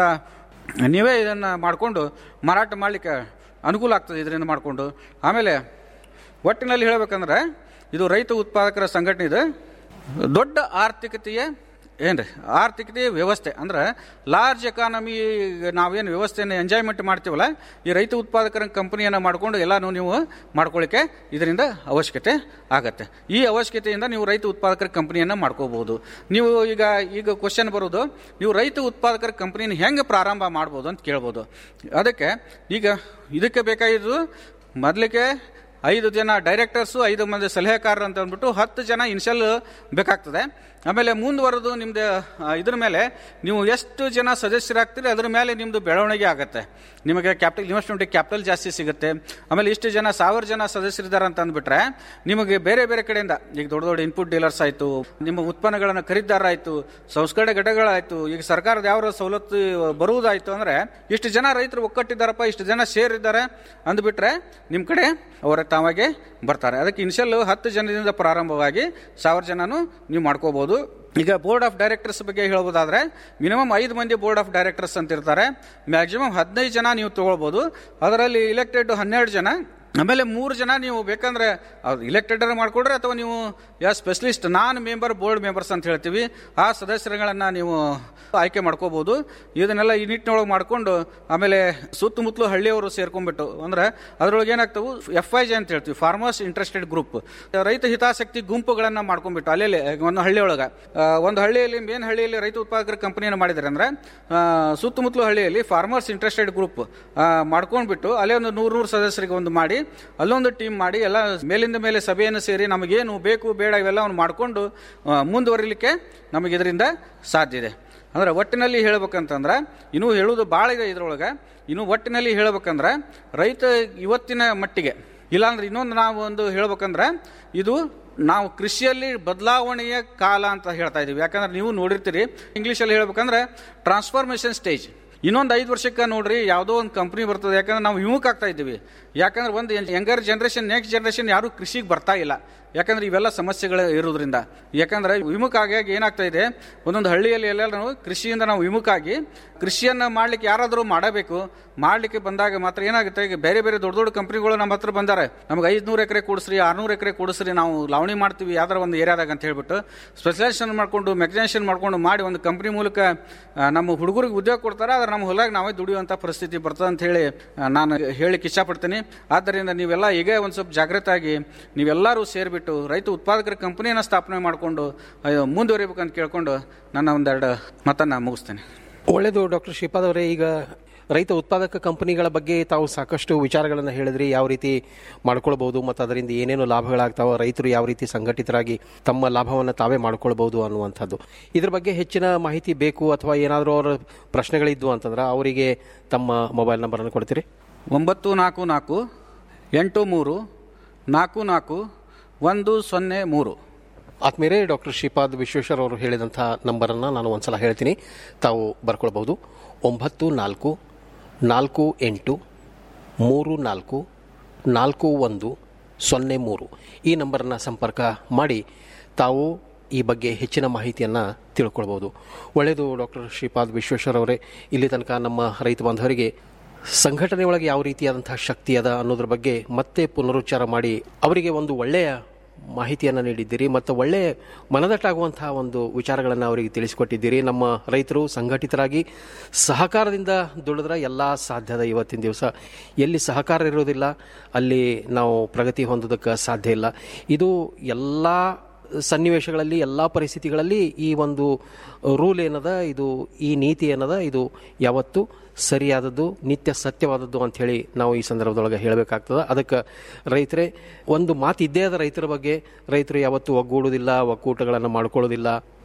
ನೀವೇ ಇದನ್ನು ಮಾಡಿಕೊಂಡು ಮಾರಾಟ ಮಾಡಲಿಕ್ಕೆ ಅನುಕೂಲ ಆಗ್ತದೆ ಇದರಿಂದ ಮಾಡಿಕೊಂಡು ಆಮೇಲೆ ಒಟ್ಟಿನಲ್ಲಿ ಹೇಳ್ಬೇಕಂದ್ರೆ ಇದು ರೈತ ಉತ್ಪಾದಕರ ಸಂಘಟನೆ ಇದು ದೊಡ್ಡ ಆರ್ಥಿಕತೆಯ ಏನ್ರಿ ಆರ್ಥಿಕತೆಯ ವ್ಯವಸ್ಥೆ ಅಂದ್ರೆ ಲಾರ್ಜ್ ಎಕಾನಮಿ ನಾವೇನು ವ್ಯವಸ್ಥೆಯನ್ನು ಎಂಜಾಯ್ಮೆಂಟ್ ಮಾಡ್ತೀವಲ್ಲ ಈ ರೈತ ಉತ್ಪಾದಕರ ಕಂಪನಿಯನ್ನು ಮಾಡಿಕೊಂಡು ಎಲ್ಲನೂ ನೀವು ಮಾಡ್ಕೊಳ್ಳಿಕ್ಕೆ ಇದರಿಂದ ಅವಶ್ಯಕತೆ ಆಗತ್ತೆ ಈ ಅವಶ್ಯಕತೆಯಿಂದ ನೀವು ರೈತ ಉತ್ಪಾದಕರ ಕಂಪನಿಯನ್ನು ಮಾಡ್ಕೋಬಹುದು ನೀವು ಈಗ ಈಗ ಕ್ವಶನ್ ಬರೋದು ನೀವು ರೈತ ಉತ್ಪಾದಕರ ಕಂಪನಿನ ಹೆಂಗೆ ಪ್ರಾರಂಭ ಮಾಡ್ಬೋದು ಅಂತ ಕೇಳ್ಬೋದು ಅದಕ್ಕೆ ಈಗ ಇದಕ್ಕೆ ಬೇಕಾಗಿದ್ದು ಮೊದಲಿಗೆ ಐದು ಜನ ಡೈರೆಕ್ಟರ್ಸು ಐದು ಮಂದಿ ಸಲಹೆಗಾರರು ಅಂತ ಅಂದ್ಬಿಟ್ಟು ಹತ್ತು ಜನ ಇನ್ಷಿಯಲ್ ಬೇಕಾಗ್ತದೆ ಆಮೇಲೆ ಮುಂದುವರೆದು ನಿಮ್ದು ಆ, ಇದ್ರ ಮೇಲೆ ನೀವು ಎಷ್ಟು ಜನ ಸದಸ್ಯರಾಗ್ತೀರಿ ಅದ್ರ ಮೇಲೆ ನಿಮ್ಮದು ಬೆಳವಣಿಗೆ ಆಗುತ್ತೆ ನಿಮಗೆ ಕ್ಯಾಪಿಟಲ್ ಇನ್ವೆಸ್ಟ್ಮೆಂಟ್ ಕ್ಯಾಪಿಟಲ್ ಜಾಸ್ತಿ ಸಿಗುತ್ತೆ ಆಮೇಲೆ ಇಷ್ಟು ಜನ ಸಾವಿರ ಜನ ಸದಸ್ಯರಿದ್ದಾರೆ ಅಂತ ಅಂದ್ಬಿಟ್ರೆ ನಿಮಗೆ ಬೇರೆ ಬೇರೆ ಕಡೆಯಿಂದ ಈಗ ದೊಡ್ಡ ದೊಡ್ಡ ಇನ್ಪುಟ್ ಡೀಲರ್ಸ್ ಆಯಿತು ನಿಮ್ಮ ಉತ್ಪನ್ನಗಳನ್ನು ಖರೀದಿದಾರಾಯಿತು ಸಂಸ್ಕರಣೆ ಘಟಕಗಳಾಯಿತು ಈಗ ಸರ್ಕಾರದ ಯಾವ ಸವಲತ್ತು ಬರುವುದಾಯಿತು ಅಂದರೆ ಇಷ್ಟು ಜನ ರೈತರು ಒಕ್ಕಟ್ಟಿದ್ದಾರಪ್ಪ ಇಷ್ಟು ಜನ ಶೇರ್ ಇದ್ದಾರೆ ಅಂದ್ಬಿಟ್ರೆ ನಿಮ್ಮ ಕಡೆ ಅವರ ತಾವಾಗೆ ಬರ್ತಾರೆ ಅದಕ್ಕೆ ಇನ್ಷಿಯಲ್ ಹತ್ತು ಜನದಿಂದ ಪ್ರಾರಂಭವಾಗಿ ಸಾವಿರ ಜನನು ನೀವು ಮಾಡ್ಕೋಬಹುದು ಈಗ ಬೋರ್ಡ್ ಆಫ್ ಡೈರೆಕ್ಟರ್ಸ್ ಬಗ್ಗೆ ಹೇಳ್ಬೋದಾದ್ರೆ ಮಿನಿಮಮ್ ಐದು ಮಂದಿ ಬೋರ್ಡ್ ಆಫ್ ಡೈರೆಕ್ಟರ್ಸ್ ಅಂತ ಇರ್ತಾರೆ ಮ್ಯಾಕ್ಸಿಮಮ್ ಹದಿನೈದು ಜನ ನೀವು ತಗೊಳ್ಬೋದು ಅದರಲ್ಲಿ ಇಲೆಕ್ಟೆಡ್ ಹನ್ನೆರಡು ಜನ ಆಮೇಲೆ ಮೂರು ಜನ ನೀವು ಬೇಕಂದ್ರೆ ಅವ್ರು ಇಲೆಕ್ಟೆಡ್ ಮಾಡ್ಕೊಡ್ರೆ ಅಥವಾ ನೀವು ಯಾ specialist non member board members ಅಂತ ಹೇಳ್ತೀವಿ ಆ ಸದಸ್ಯರುಗಳನ್ನು ನೀವು ಆಯ್ಕೆ ಮಾಡ್ಕೋಬಹುದು ಇದನ್ನೆಲ್ಲ ಈ ನಿಟ್ಟಿನೊಳಗೆ ಮಾಡ್ಕೊಂಡು ಆಮೇಲೆ ಸುತ್ತಮುತ್ತಲು ಹಳ್ಳಿಯವರು ಸೇರ್ಕೊಂಡ್ಬಿಟ್ಟು ಅಂದ್ರೆ ಅದ್ರೊಳಗೆ ಏನಾಗ್ತವು ಎಫ್ ಐ ಜೆ ಅಂತ ಹೇಳ್ತೀವಿ ಫಾರ್ಮರ್ಸ್ ಇಂಟ್ರೆಸ್ಟೆಡ್ ಗ್ರೂಪ್ ರೈತ ಹಿತಾಸಕ್ತಿ ಗುಂಪುಗಳನ್ನು ಮಾಡ್ಕೊಂಡ್ಬಿಟ್ಟು ಅಲ್ಲೇ ಒಂದು ಹಳ್ಳಿಯೊಳಗೆ ಆ, ಒಂದು ಹಳ್ಳಿಯಲ್ಲಿ ಮೇನ್ ಹಳ್ಳಿಯಲ್ಲಿ ರೈತ ಉತ್ಪಾದಕರ ಕಂಪನಿಯನ್ನು ಮಾಡಿದ್ದಾರೆ ಅಂದ್ರೆ ಆ, ಸುತ್ತಮುತ್ತಲು ಹಳ್ಳಿಯಲ್ಲಿ ಫಾರ್ಮರ್ಸ್ ಇಂಟ್ರೆಸ್ಟೆಡ್ ಗ್ರೂಪ್ ಮಾಡ್ಕೊಂಡ್ಬಿಟ್ಟು ಅಲ್ಲೇ ಒಂದು ನೂರು ನೂರು ಸದಸ್ಯರಿಗೆ ಒಂದು ಮಾಡಿ ಅಲ್ಲೊಂದು ಟೀಮ್ ಮಾಡಿ ಎಲ್ಲ ಮೇಲಿಂದ ಮೇಲೆ ಸಭೆಯನ್ನು ಸೇರಿ ನಮಗೇನು ಬೇಕು ಬೇಡ ಇವೆಲ್ಲವನ್ನು ಮಾಡಿಕೊಂಡು ಮುಂದುವರಿಲಿಕ್ಕೆ ನಮಗೆ ಇದರಿಂದ ಸಾಧ್ಯ ಇದೆ ಅಂದ್ರೆ ಒಟ್ಟಿನಲ್ಲಿ ಹೇಳ್ಬೇಕಂತಂದ್ರೆ ಇನ್ನೂ ಹೇಳೋದು ಭಾಳ ಇದೆ ಇದ್ರೊಳಗೆ ಇನ್ನು ಒಟ್ಟಿನಲ್ಲಿ ಹೇಳ್ಬೇಕಂದ್ರೆ ರೈತ ಇವತ್ತಿನ ಮಟ್ಟಿಗೆ ಇಲ್ಲಾಂದ್ರೆ ಇನ್ನೊಂದು ನಾವು ಒಂದು ಹೇಳ್ಬೇಕಂದ್ರೆ ಇದು ನಾವು ಕೃಷಿಯಲ್ಲಿ ಬದಲಾವಣೆಯ ಕಾಲ ಅಂತ ಹೇಳ್ತಾ ಇದೀವಿ ಯಾಕಂದ್ರೆ ನೀವು ನೋಡಿರ್ತೀರಿ ಇಂಗ್ಲೀಷಲ್ಲಿ ಹೇಳ್ಬೇಕಂದ್ರೆ ಟ್ರಾನ್ಸ್ಫಾರ್ಮೇಷನ್ ಸ್ಟೇಜ್ ಇನ್ನೊಂದು ಐದು ವರ್ಷಕ್ಕೆ ನೋಡ್ರಿ ಯಾವುದೋ ಒಂದು ಕಂಪ್ನಿ ಬರ್ತದೆ ಯಾಕಂದ್ರೆ ನಾವು ವಿಮುಖ ಆಗ್ತಾ ಇದ್ದೀವಿ ಯಾಕಂದ್ರೆ ಒಂದು ಯಂಗರ್ ಜನ್ರೇಷನ್ ನೆಕ್ಸ್ಟ್ ಜನ್ರೇಷನ್ ಯಾರು ಕೃಷಿಗೆ ಬರ್ತಾ ಇಲ್ಲ ಯಾಕಂದ್ರೆ ಇವೆಲ್ಲ ಸಮಸ್ಯೆಗಳು ಇರೋದ್ರಿಂದ ಯಾಕಂದ್ರೆ ವಿಮುಖ ಆಗಿ ಏನಾಗ್ತಾ ಇದೆ ಒಂದೊಂದು ಹಳ್ಳಿಯಲ್ಲಿ ಎಲ್ಲ ನಾವು ಕೃಷಿಯಿಂದ ನಾವು ವಿಮುಖ ಆಗಿ ಕೃಷಿಯನ್ನ ಮಾಡ್ಲಿಕ್ಕೆ ಯಾರಾದರೂ ಮಾಡಬೇಕು ಮಾಡ್ಲಿಕ್ಕೆ ಬಂದಾಗ ಮಾತ್ರ ಏನಾಗುತ್ತೆ ಈಗ ಬೇರೆ ಬೇರೆ ದೊಡ್ಡ ದೊಡ್ಡ ಕಂಪ್ನಿಗಳು ನಮ್ಮ ಹತ್ರ ಬಂದಾರೆ ನಮ್ಗೆ ಐದ್ನೂರು ಎಕರೆ ಕೊಡಿಸ್ರಿ ಆರ್ನೂರು ಎಕರೆ ಕೊಡಿಸ್ರಿ ನಾವು ಲಾವಣಿ ಮಾಡ್ತೀವಿ ಯಾವ್ದಾರ ಒಂದು ಏರಿಯಾದಾಗ ಅಂತ ಹೇಳ್ಬಿಟ್ಟು ಸ್ಪೆಷಲೈಸೇಷನ್ ಮಾಡ್ಕೊಂಡು ಮೆಕನೈಸೇಷನ್ ಮಾಡ್ಕೊಂಡು ಮಾಡಿ ಒಂದು ಕಂಪ್ನಿ ಮೂಲಕ ಆ, ನಮ್ಮ ಹುಡುಗರಿಗೆ ಉದ್ಯೋಗ ಕೊಡ್ತಾರೆ ಆದ್ರೆ ನಮ್ಮ ಹೊಲಾಗ ನಾವೇ ದುಡಿಯುವಂಥ ಪರಿಸ್ಥಿತಿ ಬರ್ತದೆ ಅಂತ ಹೇಳಿ ಆ, ನಾನು ಹೇಳಿಕ್ಕೆ ಇಷ್ಟಪಡ್ತೀನಿ ಆದ್ದರಿಂದ ನೀವೆಲ್ಲ ಈಗ ಒಂದು ಸ್ವಲ್ಪ ಜಾಗೃತ ಆಗಿ ನೀವೆಲ್ಲರೂ ಸೇರಿಬಿಟ್ಟು ರೈತ ಉತ್ಪಾದಕರ ಕಂಪನಿಯನ್ನು ಸ್ಥಾಪನೆ ಮಾಡಿಕೊಂಡು ಮುಂದುವರಿಬೇಕಂತ ಕೇಳ್ಕೊಂಡು ನನ್ನ ಒಂದೆರಡು ಮಾತನ್ನು ಮುಗಿಸ್ತೇನೆ ಒಳ್ಳೆಯದು ಡಾಕ್ಟರ್ ಶ್ರೀಪಾದ್ ಅವರೇ ಈಗ ರೈತ ಉತ್ಪಾದಕ ಕಂಪನಿಗಳ ಬಗ್ಗೆ ತಾವು ಸಾಕಷ್ಟು ವಿಚಾರಗಳನ್ನು ಹೇಳಿದ್ರಿ ಯಾವ ರೀತಿ ಮಾಡ್ಕೊಳ್ಬಹುದು ಮತ್ತು ಅದರಿಂದ ಏನೇನು ಲಾಭಗಳಾಗ್ತಾವ ರೈತರು ಯಾವ ರೀತಿ ಸಂಘಟಿತರಾಗಿ ತಮ್ಮ ಲಾಭವನ್ನು ತಾವೇ ಮಾಡ್ಕೊಳ್ಬಹುದು ಅನ್ನುವಂಥದ್ದು ಇದ್ರ ಬಗ್ಗೆ ಹೆಚ್ಚಿನ ಮಾಹಿತಿ ಬೇಕು ಅಥವಾ ಏನಾದರೂ ಅವರ ಪ್ರಶ್ನೆಗಳಿದ್ವು ಅಂತಂದ್ರೆ ಅವರಿಗೆ ತಮ್ಮ ಮೊಬೈಲ್ ನಂಬರನ್ನು ಕೊಡ್ತೀರಿ ಒಂಬತ್ತು ನಾಲ್ಕು ನಾಲ್ಕು ಎಂಟು ಮೂರು ನಾಲ್ಕು ನಾಲ್ಕು ಒಂದು ಸೊನ್ನೆ ಮೂರು ಆತ್ಮೀಯರೇ ಡಾಕ್ಟರ್ ಶ್ರೀಪಾದ್ ವಿಶ್ವೇಶ್ವರ್ ಅವರು ಹೇಳಿದಂಥ ನಂಬರನ್ನು ನಾನು ಒಂದ್ಸಲ ಹೇಳ್ತೀನಿ ತಾವು ಬರ್ಕೊಳ್ಬಹುದು ಒಂಬತ್ತು ನಾಲ್ಕು ನಾಲ್ಕು ಎಂಟು ಮೂರು ನಾಲ್ಕು ನಾಲ್ಕು ಒಂದು ಸೊನ್ನೆ ಮೂರು ಈ ನಂಬರನ್ನು ಸಂಪರ್ಕ ಮಾಡಿ ತಾವು ಈ ಬಗ್ಗೆ ಹೆಚ್ಚಿನ ಮಾಹಿತಿಯನ್ನು ತಿಳ್ಕೊಳ್ಬೋದು ಒಳ್ಳೆಯದು ಡಾಕ್ಟರ್ ಶ್ರೀಪಾದ್ ವಿಶ್ವೇಶ್ವರ್ ಅವರೇ ಇಲ್ಲಿ ತನಕ ನಮ್ಮ ರೈತ ಬಾಂಧವರಿಗೆ ಸಂಘಟನೆ ಒಳಗೆ ಯಾವ ರೀತಿಯಾದಂಥ ಶಕ್ತಿ ಅದ ಅನ್ನೋದ್ರ ಬಗ್ಗೆ ಮತ್ತೆ ಪುನರುಚ್ಚಾರ ಮಾಡಿ ಅವರಿಗೆ ಒಂದು ಒಳ್ಳೆಯ ಮಾಹಿತಿಯನ್ನು ನೀಡಿದ್ದೀರಿ ಮತ್ತು ಒಳ್ಳೆಯ ಮನದಟ್ಟಾಗುವಂತಹ ಒಂದು ವಿಚಾರಗಳನ್ನು ಅವರಿಗೆ ತಿಳಿಸಿಕೊಟ್ಟಿದ್ದೀರಿ ನಮ್ಮ ರೈತರು ಸಂಘಟಿತರಾಗಿ ಸಹಕಾರದಿಂದ ದುಡಿದ್ರೆ ಎಲ್ಲ ಸಾಧ್ಯದ ಇವತ್ತಿನ ದಿವಸ ಎಲ್ಲಿ ಸಹಕಾರ ಇರೋದಿಲ್ಲ ಅಲ್ಲಿ ನಾವು ಪ್ರಗತಿ ಹೊಂದೋದಕ್ಕೆ ಸಾಧ್ಯ ಇಲ್ಲ ಇದು ಎಲ್ಲ ಸನ್ನಿವೇಶಗಳಲ್ಲಿ ಎಲ್ಲ ಪರಿಸ್ಥಿತಿಗಳಲ್ಲಿ ಈ ಒಂದು ರೂಲ್ ಏನದ ಇದು ಈ ನೀತಿ ಏನದ ಇದು ಯಾವತ್ತು ಸರಿಯಾದದ್ದು ನಿತ್ಯ ಸತ್ಯವಾದದ್ದು ಅಂಥೇಳಿ ನಾವು ಈ ಸಂದರ್ಭದೊಳಗೆ ಹೇಳಬೇಕಾಗ್ತದೆ ಅದಕ್ಕೆ ರೈತರೇ ಒಂದು ಮಾತು ಇದ್ದೇ ಅದ ರೈತರ ಬಗ್ಗೆ ರೈತರು ಯಾವತ್ತೂ ಒಗ್ಗೂಡುವುದಿಲ್ಲ ಒಕ್ಕೂಟಗಳನ್ನು ಮಾಡ್ಕೊಳ್ಳೋದಿಲ್ಲ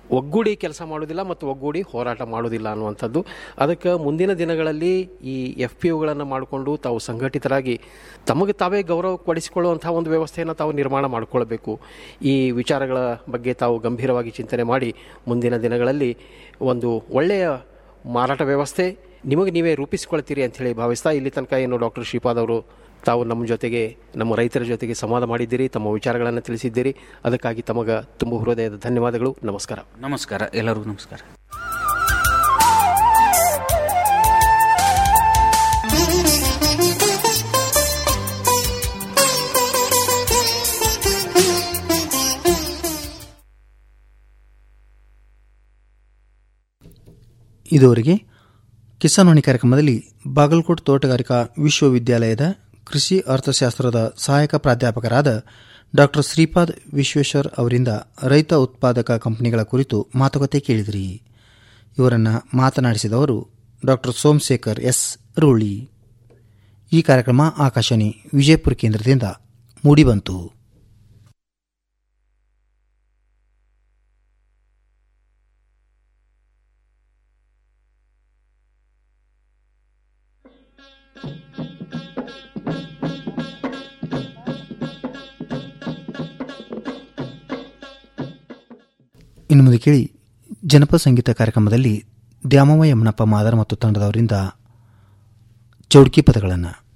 ಒಗ್ಗೂಡಿ ಕೆಲಸ ಮಾಡೋದಿಲ್ಲ ಮತ್ತು ಒಗ್ಗೂಡಿ ಹೋರಾಟ ಮಾಡೋದಿಲ್ಲ ಅನ್ನುವಂಥದ್ದು ಅದಕ್ಕೆ ಮುಂದಿನ ದಿನಗಳಲ್ಲಿ ಈ ಎಫ್ ಪಿ ಯುಗಳನ್ನು ಮಾಡಿಕೊಂಡು ತಾವು ಸಂಘಟಿತರಾಗಿ ತಮಗೆ ತಾವೇ ಗೌರವ ಪಡಿಸಿಕೊಳ್ಳುವಂಥ ಒಂದು ವ್ಯವಸ್ಥೆಯನ್ನು ತಾವು ನಿರ್ಮಾಣ ಮಾಡಿಕೊಳ್ಬೇಕು ಈ ವಿಚಾರಗಳ ಬಗ್ಗೆ ತಾವು ಗಂಭೀರವಾಗಿ ಚಿಂತನೆ ಮಾಡಿ ಮುಂದಿನ ದಿನಗಳಲ್ಲಿ ಒಂದು ಒಳ್ಳೆಯ ಮಾರಾಟ ವ್ಯವಸ್ಥೆ ನಿಮಗೆ ನೀವೇ ರೂಪಿಸಿಕೊಳ್ತೀರಿ ಅಂಥೇಳಿ ಭಾವಿಸ್ತಾ ಇಲ್ಲಿ ತನಕ ಏನು ಡಾಕ್ಟರ್ ಶ್ರೀಪಾದ್ ಅವರು ತಾವು ನಮ್ಮ ಜೊತೆಗೆ ನಮ್ಮ ರೈತರ ಜೊತೆಗೆ ಸಂವಾದ ಮಾಡಿದ್ದೀರಿ ತಮ್ಮ ವಿಚಾರಗಳನ್ನು ತಿಳಿಸಿದ್ದೀರಿ ಅದಕ್ಕಾಗಿ ತಮಗೆ ತುಂಬ ಹೃದಯದ ಧನ್ಯವಾದಗಳು ನಮಸ್ಕಾರ ನಮಸ್ಕಾರ ಎಲ್ಲರಿಗೂ ನಮಸ್ಕಾರ ಇದುವರೆಗೆ ಕಿಸಾನ್ವಾಣಿ ಕಾರ್ಯಕ್ರಮದಲ್ಲಿ ಬಾಗಲಕೋಟ್ ತೋಟಗಾರಿಕಾ ವಿಶ್ವವಿದ್ಯಾಲಯದ ಕೃಷಿ ಅರ್ಥಶಾಸ್ತ್ರದ ಸಹಾಯಕ ಪ್ರಾಧ್ಯಾಪಕರಾದ ಡಾ ಶ್ರೀಪಾದ್ ವಿಶ್ವೇಶ್ವರ್ ಅವರಿಂದ ರೈತ ಉತ್ಪಾದಕ ಕಂಪನಿಗಳ ಕುರಿತು ಮಾತುಕತೆ ಕೇಳಿದಿರಿ ಇವರನ್ನು ಮಾತನಾಡಿಸಿದವರು ಡಾ ಸೋಮಶೇಖರ್ ಎಸ್ ರೂಳಿ ಈ ಕಾರ್ಯಕ್ರಮ ಆಕಾಶವಾಣಿ ವಿಜಯಪುರ ಕೇಂದ್ರದಿಂದ ಮೂಡಿಬಂತು ಇನ್ನು ಮುಂದೆ ಕೇಳಿ ಜನಪದ ಸಂಗೀತ ಕಾರ್ಯಕ್ರಮದಲ್ಲಿ ದ್ಯಾಮವ್ವ ಯಮನಪ್ಪ ಮಾದರ್ ಮತ್ತು ತಂಡದವರಿಂದ ಚೌಡ್ಕಿ ಪದಗಳನ್ನು